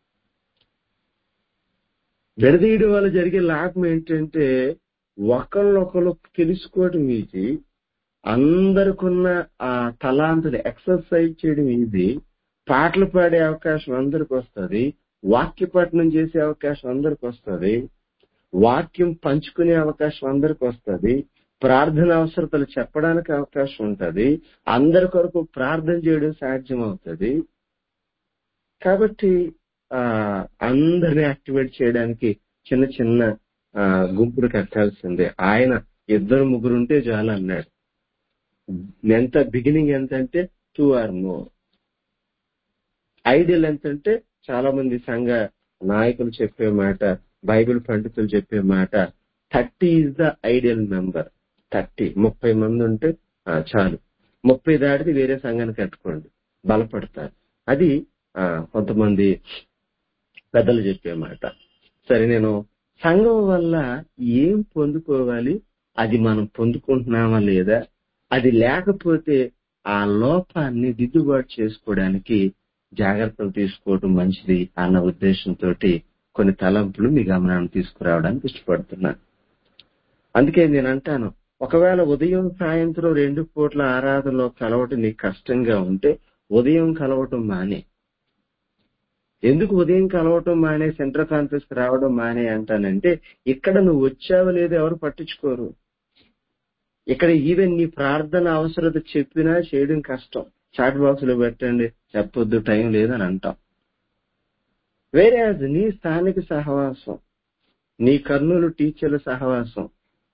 విడదీయడం వల్ల జరిగే లాభం ఏంటంటే ఒకళ్ళొకరు తెలుసుకోవడం ఈజీ అందరికున్న ఆ తలాంతుని ఎక్సర్సైజ్ చేయడం ఈజీ పాటలు పాడే అవకాశం అందరికి వస్తుంది వాక్య పఠనం చేసే అవకాశం అందరికి వస్తుంది వాక్యం పంచుకునే అవకాశం అందరికి వస్తుంది ప్రార్థన అవసరతలు చెప్పడానికి అవకాశం ఉంటది అందరి కొరకు ప్రార్థన చేయడం సాధ్యం అవుతుంది కాబట్టి ఆ అందరిని యాక్టివేట్ చేయడానికి చిన్న చిన్న ఆ, గుంపులు కట్టాల్సిందే ఆయన ఇద్దరు ముగ్గురు ఉంటే చాలు అన్నాడు ఎంత బిగినింగ్ ఎంత అంటే టూ ఆర్ మోర్ ఐడియల్ ఎంత అంటే చాలా మంది సంఘ నాయకులు చెప్పే మాట బైబిల్ పండితులు చెప్పే మాట thirty is the ideal member thirty ముప్పై మంది ఉంటే ఆ, చాలు ముప్పై దాటితే వేరే సంఘాన్ని కట్టుకోండి బలపడతారు అది ఆ, కొంతమంది పెద్దలు చెప్పే మాట సరే నేను సంఘం వల్ల ఏం పొందుకోవాలి అది మనం పొందుకుంటున్నామా లేదా అది లేకపోతే ఆ లోపాన్ని దిద్దుబాటు చేసుకోవడానికి జాగ్రత్తలు తీసుకోవడం మంచిది అన్న ఉద్దేశంతో కొన్ని తలంపులు మీ గమనాన్ని తీసుకురావడానికి ఇష్టపడుతున్నాను అందుకే నేను అంటాను ఒకవేళ ఉదయం సాయంత్రం రెండు పూట్ల ఆరాధనలో కలవటం నీకు కష్టంగా ఉంటే ఉదయం కలవటం మానే ఎందుకు ఉదయం కలవటం మానే సెంట్రల్ కాన్ఫరెన్స్ రావడం మానే అంటానంటే ఇక్కడ నువ్వు వచ్చావో లేదో ఎవరు పట్టించుకోరు ఇక్కడ ఈవెన్ నీ ప్రార్థన అవసరత చెప్పినా చేయడం కష్టం చాట్ బాక్స్ లో పెట్టండి చెప్పొద్దు టైం లేదని అంటాం వేరే నీ స్థానిక సహవాసం నీ కర్నూలు టీచర్ల సహవాసం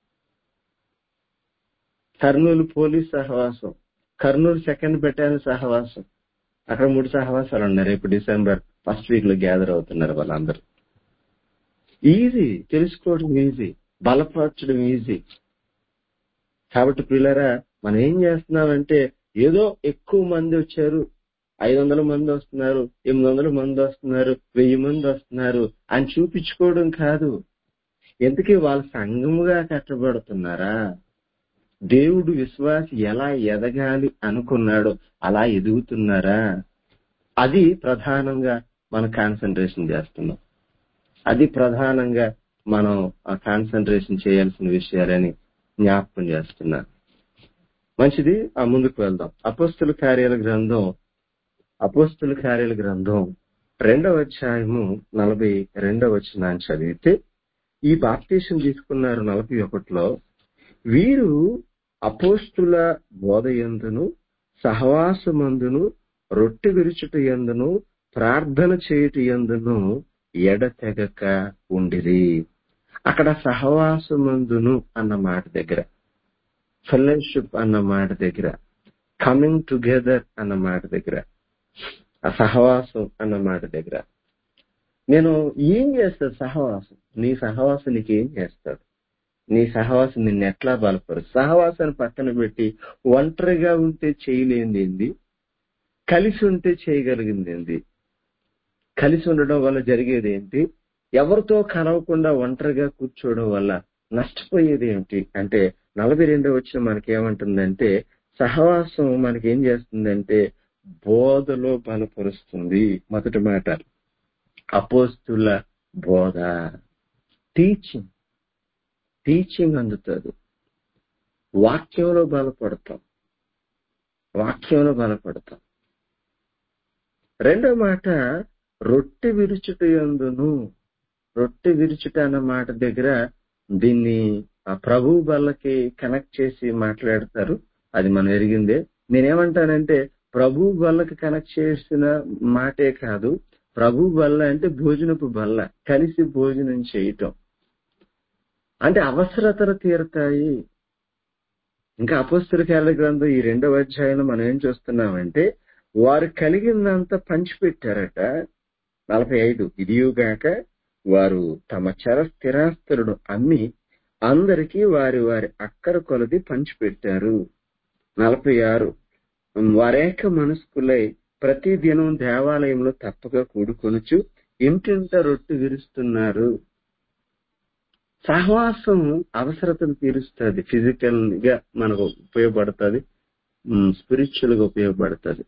కర్నూలు పోలీస్ సహవాసం కర్నూలు సెకండ్ బెటాలియన్ సహవాసం అక్కడ మూడు సహవాసాలు ఉన్నాయి రేపు డిసెంబర్ ఫస్ట్ వీక్ లో గ్యాదర్ అవుతున్నారు వాళ్ళందరూ ఈజీ తెలుసుకోవడం ఈజీ బలపరచడం ఈజీ కాబట్టి పిల్లరా మనం ఏం చేస్తున్నామంటే ఏదో ఎక్కువ మంది వచ్చారు ఐదు వందల మంది వస్తున్నారు ఎనిమిది వందల మంది వస్తున్నారు వెయ్యి మంది వస్తున్నారు అని చూపించుకోవడం కాదు ఎందుకే వాళ్ళ సంఘముగా కట్టబడుతున్నారా దేవుడు విశ్వాసి ఎలా ఎదగాలి అనుకున్నాడో అలా ఎదుగుతున్నారా అది ప్రధానంగా మనం కాన్సన్ట్రేషన్ చేస్తున్నాం అది ప్రధానంగా మనం కాన్సన్ట్రేషన్ చేయాల్సిన విషయాలని జ్ఞాపకం చేస్తున్నా మంచిది ఆ ముందుకు వెళ్దాం అపోస్తుల కార్యాల గ్రంథం అపోస్తుల కార్యాల గ్రంథం రెండవ అధ్యాయము నలభై రెండవ వచనాన్ని చదివితే ఈ బాప్తీసం తీసుకున్నారు నలభై ఒకటిలో వీరు అపోస్తుల బోధ ఎందును సహవాసమందును రొట్టె విరుచుట ఎందును ప్రార్థన చేయుట ఎందును ఎడతెగక ఉండిరి అక్కడ సహవాసమందును అన్న మాట దగ్గర ఫెలోషిప్ అన్న మాట దగ్గర కమింగ్ టుగెదర్ అన్న మాట దగ్గర ఆ సహవాసం అన్న మాట దగ్గర నేను ఏం చేస్తాడు సహవాసం నీ సహవాసం నీకు ఏం చేస్తాడు నీ సహవాసం నిన్ను ఎట్లా బలపరు సహవాసాన్ని పక్కన పెట్టి ఒంటరిగా ఉంటే చేయలేనిది ఏంది కలిసి ఉంటే చేయగలిగింది ఏంది కలిసి ఉండడం వల్ల జరిగేది ఏంటి ఎవరితో కలవకుండా ఒంటరిగా కూర్చోవడం వల్ల నష్టపోయేది ఏంటి అంటే నలభై రెండో వచ్చిన మనకేమంటుందంటే సహవాసం మనకి ఏం చేస్తుందంటే బోధలో బలపరుస్తుంది మొదటి మాట అపోస్తుల బోధ టీచింగ్ టీచింగ్ అందుతుంది వాక్యంలో బలపడతాం వాక్యంలో బలపడతాం రెండో మాట రొట్టె విరుచుట ఎందును రొట్టె విరుచుట అన్న మాట దగ్గర దీన్ని ఆ ప్రభు బల్లకి కనెక్ట్ చేసి మాట్లాడతారు అది మనం ఎరిగిందే నేనేమంటానంటే ప్రభు బల్లకి కనెక్ట్ చేసిన మాటే కాదు ప్రభు బల్ల అంటే భోజనపు బల్ల కలిసి భోజనం చేయటం అంటే అవసరతలు తీరుతాయి ఇంకా అపస్తుల కేరళ గ్రంథం ఈ రెండవ అధ్యాయంలో మనం ఏం చూస్తున్నామంటే వారు కలిగిందంతా పంచిపెట్టారట నలభై ఐదు ఇదియుగాక వారు తమ చర స్థిరాస్తులను అమ్మి అందరికీ వారి వారి అక్కర కొలది పంచిపెట్టారు నలభై ఆరు వారేక మనస్కులై ప్రతి దినం దేవాలయంలో తప్పక కూడుకొనుచు ఇంటింట రొట్టు విరుస్తున్నారు సహవాసం అవసరతను తీరుస్తుంది ఫిజికల్ గా మనకు ఉపయోగపడుతుంది స్పిరిచువల్ గా ఉపయోగపడుతుంది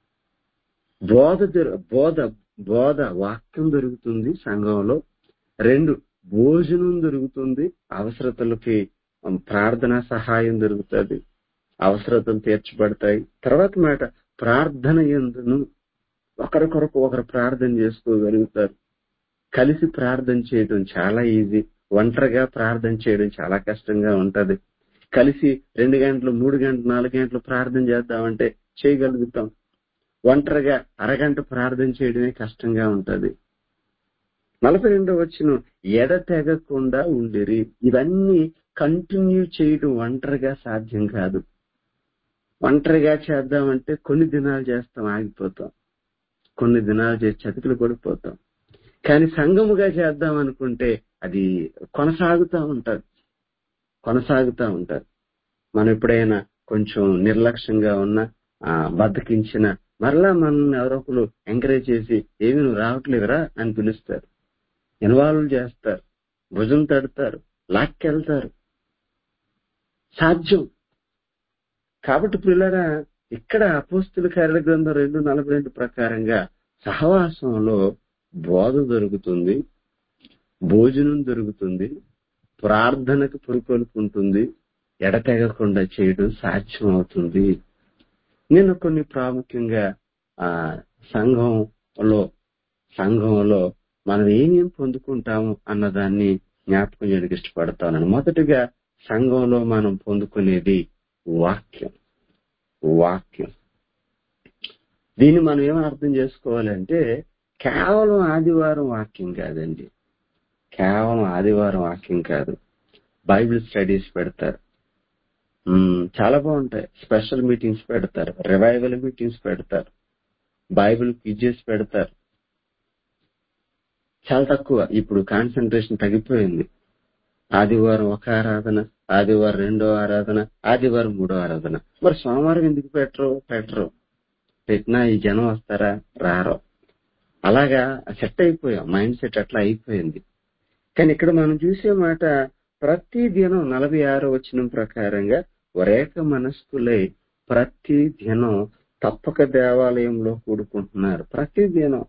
బోధ దొర- బోధ బోధ వాక్యం దొరుకుతుంది సంఘంలో రెండు భోజనం దొరుకుతుంది అవసరతలకి ఉమ్, ప్రార్థన సహాయం దొరుకుతుంది అవసరతలు తీర్చబడతాయి తర్వాత మాట ప్రార్థన ఎందును ఒకరికొరకు ఒకరు ప్రార్థన చేసుకోగలుగుతారు కలిసి ప్రార్థన చేయడం చాలా ఈజీ ఒంటరిగా ప్రార్థన చేయడం చాలా కష్టంగా ఉంటది కలిసి రెండు గంటలు మూడు గంటలు నాలుగు గంటలు ప్రార్థన చేద్దామంటే చేయగలుగుతాం ఒంటరిగా అరగంట ప్రార్థన చేయడమే కష్టంగా ఉంటది నలభై రెండో వచ్చిన ఎడ తెగకుండా ఉండిరి ఇవన్నీ కంటిన్యూ చేయడం ఒంటరిగా సాధ్యం కాదు ఒంటరిగా చేద్దామంటే కొన్ని దినాలు చేస్తాం ఆగిపోతాం కొన్ని దినాలు చేసి చతికిలు పడిపోతాం కానీ సంఘముగా చేద్దాం అనుకుంటే అది కొనసాగుతా ఉంటది కొనసాగుతా ఉంటది మనం ఎప్పుడైనా కొంచెం నిర్లక్ష్యంగా ఉన్నా ఆ, బద్దకించిన మరలా మనల్ని ఎవరో ఒకరు ఎంకరేజ్ చేసి ఏమి నువ్వు రావట్లేదురా అని పిలుస్తారు ఇన్వాల్వ్ చేస్తారు భుజం తడతారు లాక్కెళ్తారు సాధ్యం కాబట్టి పిల్లరా ఇక్కడ అపోస్తుల కార్య గ్రంథం రెండు నలభై రెండు ప్రకారంగా సహవాసంలో బోధ దొరుకుతుంది భోజనం దొరుకుతుంది ప్రార్థనకు పురుకొల్పుంటుంది ఎడతెగకుండా చేయడం సాధ్యం అవుతుంది నేను కొన్ని ప్రాముఖ్యంగా ఆ సంఘంలో సంఘంలో మనం ఏమేం పొందుకుంటాము అన్నదాన్ని జ్ఞాపకం చేయడానికి ఇష్టపడతాను మొదటిగా సంఘంలో మనం పొందుకునేది వాక్యం వాక్యం దీన్ని మనం ఏమని అర్థం చేసుకోవాలంటే కేవలం ఆదివారం వాక్యం కాదండి కేవలం ఆదివారం వాక్యం కాదు బైబిల్ స్టడీస్ పెడతారు మ్మ్, చాలా బాగుంటాయి స్పెషల్ మీటింగ్స్ పెడతారు రివైవల్ మీటింగ్స్ పెడతారు బైబిల్ క్విజెస్ పెడతారు చాలా తక్కువ ఇప్పుడు కాన్సన్ట్రేషన్ తగ్గిపోయింది ఆదివారం ఒక ఆరాధన ఆదివారం రెండో ఆరాధన ఆదివారం మూడో ఆరాధన మరి సోమవారం ఎందుకు పెట్టరు పెట్టరు పెట్టినా ఈ జనం వస్తారా రారో అలాగా సెట్ అయిపోయాం మైండ్ సెట్ అట్లా అయిపోయింది కానీ ఇక్కడ మనం చూసే మాట ప్రతి దినం నలభై ఆరో వచ్చిన ప్రకారంగా ఒరేక మనస్కులై ప్రతి దినం తప్పక దేవాలయంలో కూడుకుంటున్నారు ప్రతి దినం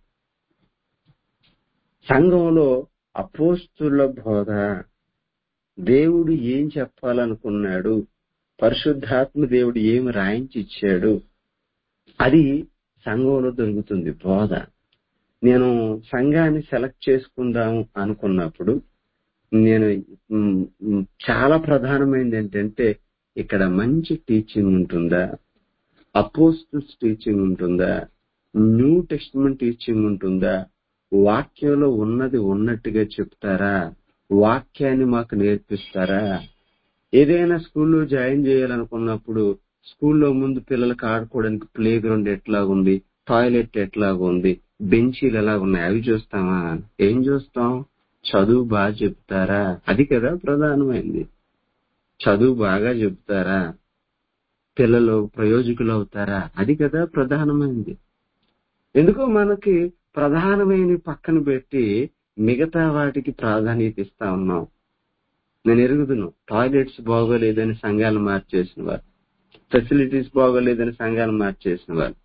సంఘంలో అపోస్తుల బోధ దేవుడు ఏం చెప్పాలనుకున్నాడు పరిశుద్ధాత్మ దేవుడు ఏమి రాయించి ఇచ్చాడు అది సంఘంలో దొరుకుతుంది బోధ నేను సంఘాన్ని సెలెక్ట్ చేసుకుందాం అనుకున్నప్పుడు నేను మ్, మ్, చాలా ప్రధానమైనది ఏంటంటే ఇక్కడ మంచి టీచింగ్ ఉంటుందా అపోస్టల్స్ టీచింగ్ ఉంటుందా న్యూ టెస్ట్మెంట్ టీచింగ్ ఉంటుందా వాక్యంలో ఉన్నది ఉన్నట్టుగా చెప్తారా వాక్యాన్ని మాకు నేర్పిస్తారా ఏదైనా స్కూల్లో జాయిన్ చేయాలనుకున్నప్పుడు స్కూల్లో ముందు పిల్లలకు ఆడుకోవడానికి ప్లే గ్రౌండ్ ఎట్లా ఉంది టాయిలెట్ ఎట్లా ఉంది బెంచీలు ఎలా ఉన్నాయి అవి చూస్తామా ఏం చూస్తాం చదువు బాగా చెప్తారా అది కదా ప్రధానమైంది చదువు బాగా చెప్తారా పిల్లలు ప్రయోజకులు అవుతారా అది కదా ప్రధానమైంది ఎందుకో మనకి ప్రధానమైన పక్కన పెట్టి మిగతా వాటికి ప్రాధాన్యత ఇస్తా ఉన్నాం నేను ఎరుగుదును టాయిలెట్స్ బాగోలేదని సంఘాలు మార్చేసిన వారు ఫెసిలిటీస్ బాగోలేదని సంఘాలు మార్చేసిన వారు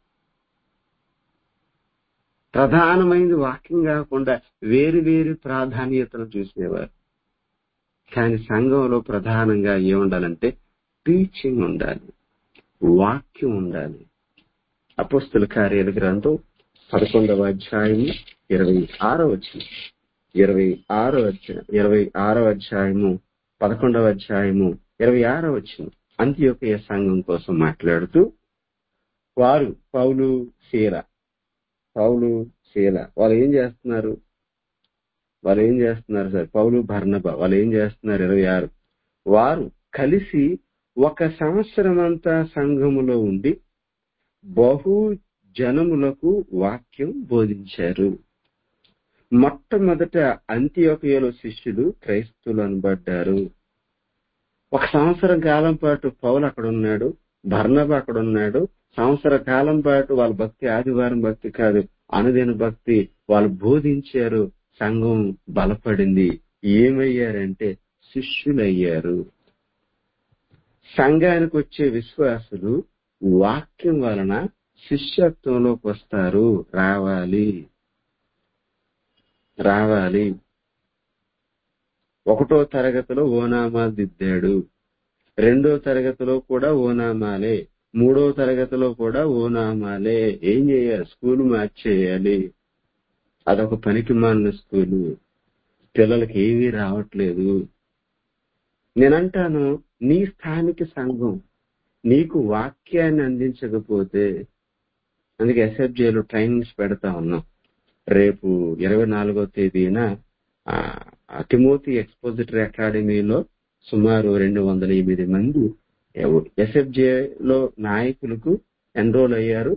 ప్రధానమైనది వాక్యం కాకుండా వేరు వేరు ప్రాధాన్యతలు చూసేవారు కానీ సంఘంలో ప్రధానంగా ఏముండాలంటే టీచింగ్ ఉండాలి వాక్యం ఉండాలి అపోస్తుల కార్యాల గ్రంథం పదకొండవ అధ్యాయము ఇరవై ఆరో వచ్చిన ఇరవై ఆరో అధ్యాయం ఇరవై ఆరో అధ్యాయము పదకొండవ అధ్యాయము ఇరవై ఆరో వచ్చిన అంత్యోకయ సంఘం కోసం మాట్లాడుతూ వారు పౌలు శీల పౌలు శీల వాళ్ళు ఏం చేస్తున్నారు వాళ్ళు ఏం చేస్తున్నారు సార్ పౌలు భర్ణబ వాళ్ళు ఏం చేస్తున్నారు ఇరవై ఆరు వారు కలిసి ఒక సంవత్సరం అంతా సంఘములో ఉండి బహు జనములకు వాక్యం బోధించారు మొట్టమొదట అంత్యోకయలో శిష్యులు క్రైస్తువులు అనబడ్డారు ఒక సంవత్సరం కాలం పాటు పౌలు అక్కడ ఉన్నాడు భర్ణబ అక్కడ ఉన్నాడు సంవత్సర కాలం పాటు వాళ్ళ భక్తి ఆదివారం భక్తి కాదు అనుదిన భక్తి వాళ్ళు బోధించారు సంఘం బలపడింది ఏమయ్యారంటే శిష్యులయ్యారు సంఘానికి వచ్చే విశ్వాసులు వాక్యం వలన శిష్యత్వంలోకి వస్తారు రావాలి రావాలి ఒకటో తరగతిలో ఓనామాలు దిద్దాడు రెండో తరగతిలో కూడా ఓనామాలే మూడో తరగతిలో కూడా ఓనామాలే ఏం చేయాలి స్కూల్ మార్చేయాలి అదొక పనికి మాలిన స్కూలు పిల్లలకి ఏమీ రావట్లేదు నేనంటాను నీ స్థానిక సంఘం నీకు వాక్యాన్ని అందించకపోతే అందుకే ఎస్ఎఫ్జేలో ట్రైనింగ్స్ పెడతా ఉన్నాం రేపు ఇరవై నాలుగో తేదీన తిమోతి ఎక్స్పోజిటరీ అకాడమీలో సుమారు రెండు వందల ఎనిమిది మంది ఎస్ఎఫ్జే లో నాయకులకు ఎన్రోల్ అయ్యారు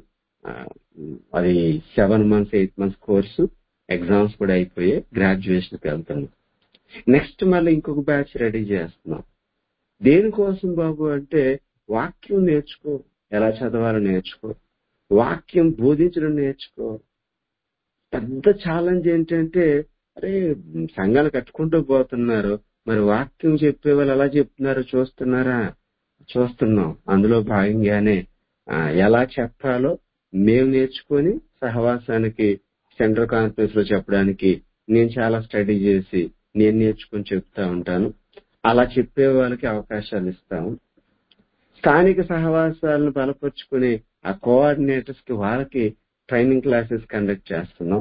అది seven months eight months course exams కూడా అయిపోయి గ్రాడ్యుయేషన్కి వెళ్తాను నెక్స్ట్ మళ్ళీ ఇంకొక బ్యాచ్ రెడీ చేస్తున్నాం దేనికోసం బాబు అంటే వాక్యం నేర్చుకో ఎలా చదవాలో నేర్చుకో వాక్యం బోధించడం నేర్చుకో పెద్ద ఛాలెంజ్ ఏంటంటే అరే సంఘాలు కట్టుకుంటూ పోతున్నారు మరి వాక్యం చెప్పే వాళ్ళు ఎలా చెప్తున్నారో చూస్తున్నారా చూస్తున్నాం అందులో భాగంగానే ఎలా చెప్పాలో మేము నేర్చుకొని సహవాసానికి సెంట్రల్ కాన్ఫరెన్స్ లో చెప్పడానికి నేను చాలా స్టడీ చేసి నేను నేర్చుకుని చెప్తా ఉంటాను అలా చెప్పే వాళ్ళకి అవకాశాలు ఇస్తాము స్థానిక సహవాసాలను బలపరుచుకుని ఆ కోఆర్డినేటర్స్ కి వాళ్ళకి ట్రైనింగ్ క్లాసెస్ కండక్ట్ చేస్తున్నాం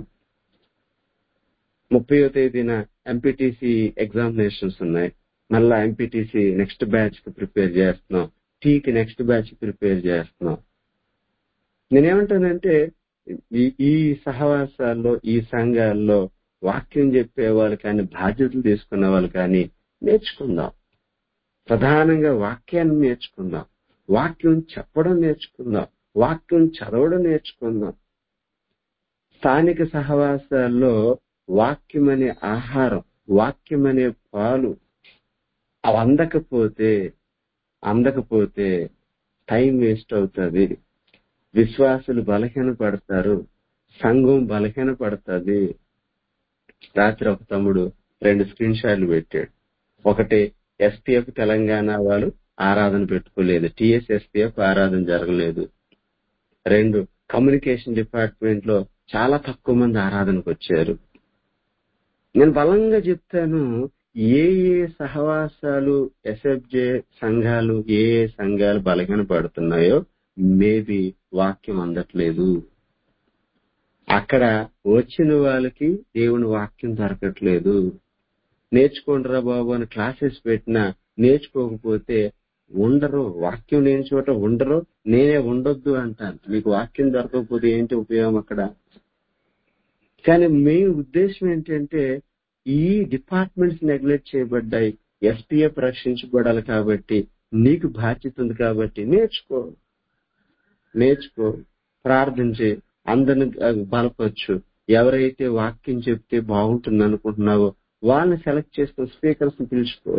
ముప్పయో తేదీన ఎంపీటీసీ ఎగ్జామినేషన్స్ ఉన్నాయి మళ్ళా ఎంపీటీసీ నెక్స్ట్ బ్యాచ్ కి ప్రిపేర్ చేస్తున్నాం టీకి నెక్స్ట్ బ్యాచ్ ప్రిపేర్ చేస్తున్నాం నేనేమంటానంటే ఈ సహవాసాల్లో ఈ సంఘాల్లో వాక్యం చెప్పే వాళ్ళు కానీ బాధ్యతలు తీసుకున్న వాళ్ళు కానీ నేర్చుకుందాం ప్రధానంగా వాక్యాన్ని నేర్చుకుందాం వాక్యం చెప్పడం నేర్చుకుందాం వాక్యం చదవడం నేర్చుకుందాం స్థానిక సహవాసాల్లో వాక్యం అనే ఆహారం వాక్యం అనే పాలు అవి అందకపోతే అందకపోతే టైం వేస్ట్ అవుతుంది విశ్వాసులు బలహీన పడతారు సంఘం బలహీన పడుతుంది రాత్రి ఒక తమ్ముడు రెండు స్క్రీన్ షాట్లు పెట్టాడు ఒకటి ఎస్పీఎఫ్ తెలంగాణ వాళ్ళు ఆరాధన పెట్టుకోలేదు టిఎస్ ఎస్పీఎఫ్ ఆరాధన జరగలేదు రెండు కమ్యూనికేషన్ డిపార్ట్మెంట్ లో చాలా తక్కువ మంది ఆరాధనకు వచ్చారు నేను బలంగా చెప్తాను ఏ ఏ సహవాసాలు ఎస్ఎఫ్జే సంఘాలు ఏ ఏ సంఘాలు బలహీన పడుతున్నాయో మేబీ వాక్యం అందట్లేదు అక్కడ వచ్చిన వాళ్ళకి దేవుని వాక్యం దొరకట్లేదు నేర్చుకోండిరా బాబు అని క్లాసెస్ పెట్టినా నేర్చుకోకపోతే ఉండరు వాక్యం లేని చోట ఉండరు నేనే ఉండొద్దు అంటాను మీకు వాక్యం దొరకకపోతే ఏంటి ఉపయోగం అక్కడ కానీ మెయిన్ ఉద్దేశం ఏంటంటే ఈ డిపార్ట్మెంట్స్ నెగ్లెక్ట్ చేయబడ్డాయి ఎస్పీఎఫ్ రక్షించబడాలి కాబట్టి నీకు బాధ్యత ఉంది కాబట్టి నేర్చుకో నేర్చుకో ప్రార్థించి అందరిని బలపరచు ఎవరైతే వాక్యం చెప్తే బాగుంటుంది అనుకుంటున్నావో వాళ్ళని సెలెక్ట్ చేసుకుని స్పీకర్స్ పిలుచుకో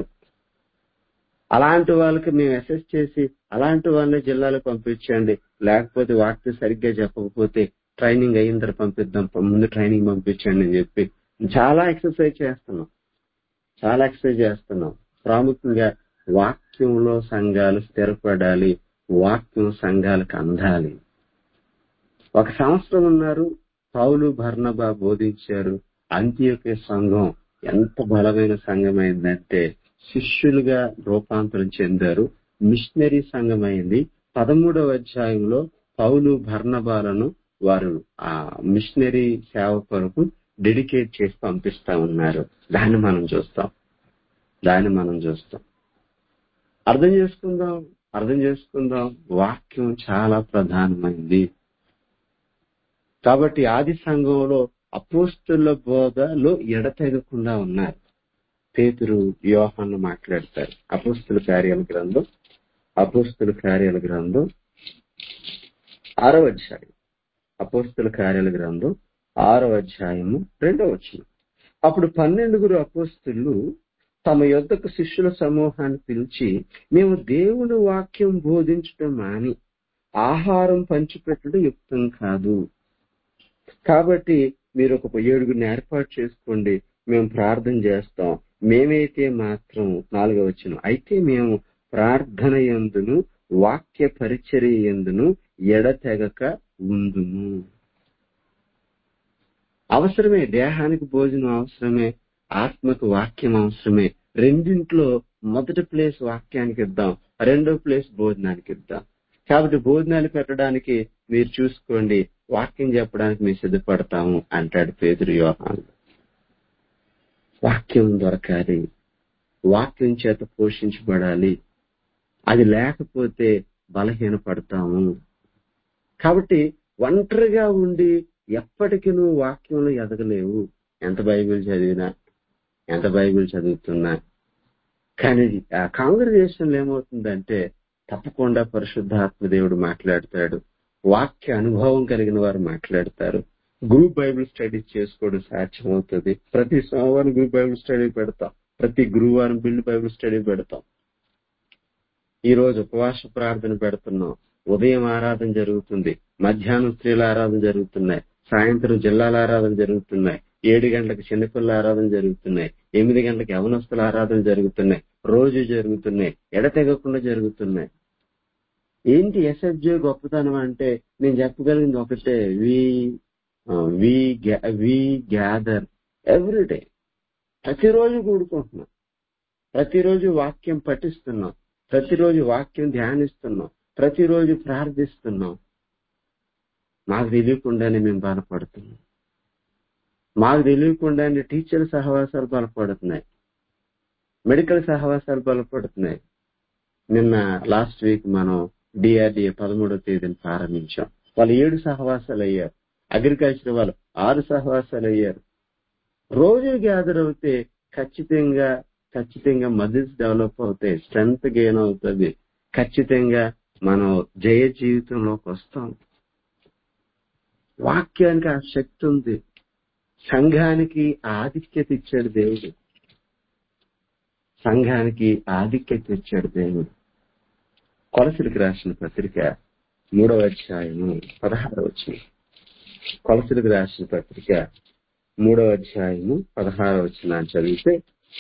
అలాంటి వాళ్ళకి మేము అసెస్ చేసి అలాంటి వాళ్ళని జిల్లాలకు పంపించండి లేకపోతే వాక్యం సరిగ్గా చెప్పకపోతే ట్రైనింగ్ అయిన తర్వాత పంపిద్దాం ముందు ట్రైనింగ్ పంపించండి అని చెప్పి చాలా ఎక్సర్సైజ్ చేస్తున్నాం చాలా ఎక్సర్సైజ్ చేస్తున్నాం ప్రాముఖ్యంగా వాక్యంలో సంఘాలు స్థిరపడాలి వాక్యం సంఘాలకు అందాలి ఒక సంవత్సరం ఉన్నారు పౌలు భర్ణబా బోధించారు అంత్యోకే సంఘం ఎంత బలమైన సంఘం అయిందంటే శిష్యులుగా రూపాంతరం చెందారు మిషనరీ సంఘం అయింది పదమూడవ అధ్యాయంలో పౌలు భర్ణబాలను వారు ఆ మిషనరీ సేవ కొరకు డెడికేట్ చేసి పంపిస్తా ఉన్నారు దాన్ని మనం చూస్తాం దాన్ని మనం చూస్తాం అర్థం చేసుకుందాం అర్థం చేసుకుందాం వాక్యం చాలా ప్రధానమైంది కాబట్టి ఆది సంఘంలో అపోస్తుల బోధలో ఎడతెగకుండా ఉన్నారు పేతురు యోహాన్ని మాట్లాడతారు అపోస్తుల కార్యాల గ్రంథం అపోస్తుల కార్యాల గ్రంథం ఆరో అధ్యాయం అపోస్తుల కార్యాల గ్రంథం ఆరో అధ్యాయము రెండో వచ్చిన అప్పుడు పన్నెండుగురు అపోస్తులు తమ యొద్దకు శిష్యుల సమూహాన్ని పిలిచి మేము దేవుని వాక్యం బోధించటం మాని ఆహారం పంచిపెట్టడం యుక్తం కాదు కాబట్టి మీరు ఒక ఏడుగురిని ఏర్పాటు చేసుకోండి మేము ప్రార్థన చేస్తాం మేమైతే మాత్రం నాలుగో వచ్చిన అయితే మేము ప్రార్థన ఎందును వాక్య పరిచర్య ఎందును ఎడతెగక ఉందుము అవసరమే దేహానికి భోజనం అవసరమే ఆత్మకు వాక్యం అవసరమే రెండింట్లో మొదటి ప్లేస్ వాక్యానికి ఇద్దాం రెండో ప్లేస్ భోజనానికి ఇద్దాం కాబట్టి భోజనాలు పెట్టడానికి మీరు చూసుకోండి వాక్యం చెప్పడానికి మేము సిద్ధపడతాము అంటాడు పేదరు యోహాన్ వాక్యం దొరకాలి వాక్యం చేత పోషించబడాలి అది లేకపోతే బలహీనపడతాము కాబట్టి ఒంటరిగా ఉండి ఎప్పటికీ నువ్వు వాక్యంలో ఎదగలేవు ఎంత బైబిల్ చదివినా ఎంత బైబిల్ చదువుతున్నా కానీ ఆ కాంగ్రిగేషన్లో ఏమవుతుందంటే తప్పకుండా పరిశుద్ధాత్మ దేవుడు మాట్లాడతాడు వాక్య అనుభవం కలిగిన వారు మాట్లాడతారు గ్రూప్ బైబిల్ స్టడీ చేసుకోవడం సాధ్యమవుతుంది ప్రతి సోమవారం గ్రూప్ బైబిల్ స్టడీ పెడతాం ప్రతి గురువారం బిల్డ్ బైబిల్ స్టడీ పెడతాం ఈ రోజు ఉపవాస ప్రార్థన పెడుతున్నాం ఉదయం ఆరాధన జరుగుతుంది మధ్యాహ్నం స్త్రీల ఆరాధన జరుగుతున్నాయి సాయంత్రం జిల్లాల ఆరాధన జరుగుతున్నాయి ఏడు గంటలకు చిన్నపిల్ల ఆరాధన జరుగుతున్నాయి ఎనిమిది గంటలకు యవనస్తుల ఆరాధన జరుగుతున్నాయి రోజు జరుగుతున్నాయి ఎడతెగకుండా జరుగుతున్నాయి ఏంటి ఎస్ఎఫ్జే గొప్పతనం అంటే నేను చెప్పగలిగింది ఒకటే వి వి వి గ్యాదర్ ఎవ్రీడే ప్రతిరోజు కూడుకుంటున్నాం ప్రతిరోజు వాక్యం పఠిస్తున్నాం ప్రతిరోజు వాక్యం ధ్యానిస్తున్నాం ప్రతిరోజు ప్రార్థిస్తున్నాం మాకు తెలియకుండానే మేము బాధపడుతున్నాం మాకు తెలియకుండానే టీచర్ సహవాసాలు బలపడుతున్నాయి మెడికల్ సహవాసాలు బలపడుతున్నాయి నిన్న లాస్ట్ వీక్ మనం డిఆర్డిఏ పదమూడో తేదీని ప్రారంభించాం వాళ్ళు ఏడు సహవాసాలు అయ్యారు అగ్రికల్చర్ వాళ్ళు ఆరు సహవాసాలు అయ్యారు రోజు గ్యాదర్ అవుతే ఖచ్చితంగా ఖచ్చితంగా మజిల్స్ డెవలప్ అవుతాయి స్ట్రెంగ్త్ గెయిన్ అవుతుంది ఖచ్చితంగా మనం జయ జీవితంలోకి వస్తాం వాక్యానికి ఆ శక్తి ఉంది సంఘానికి ఆధిక్యత ఇచ్చాడు దేవుడు సంఘానికి ఆధిక్యత ఇచ్చాడు దేవుడు కొలసలికి రాసిన పత్రిక మూడవ అధ్యాయము పదహారవ వచ్చిన కొలసలికి రాసిన పత్రిక మూడవ అధ్యాయము పదహారవ వచ్చిన చదివితే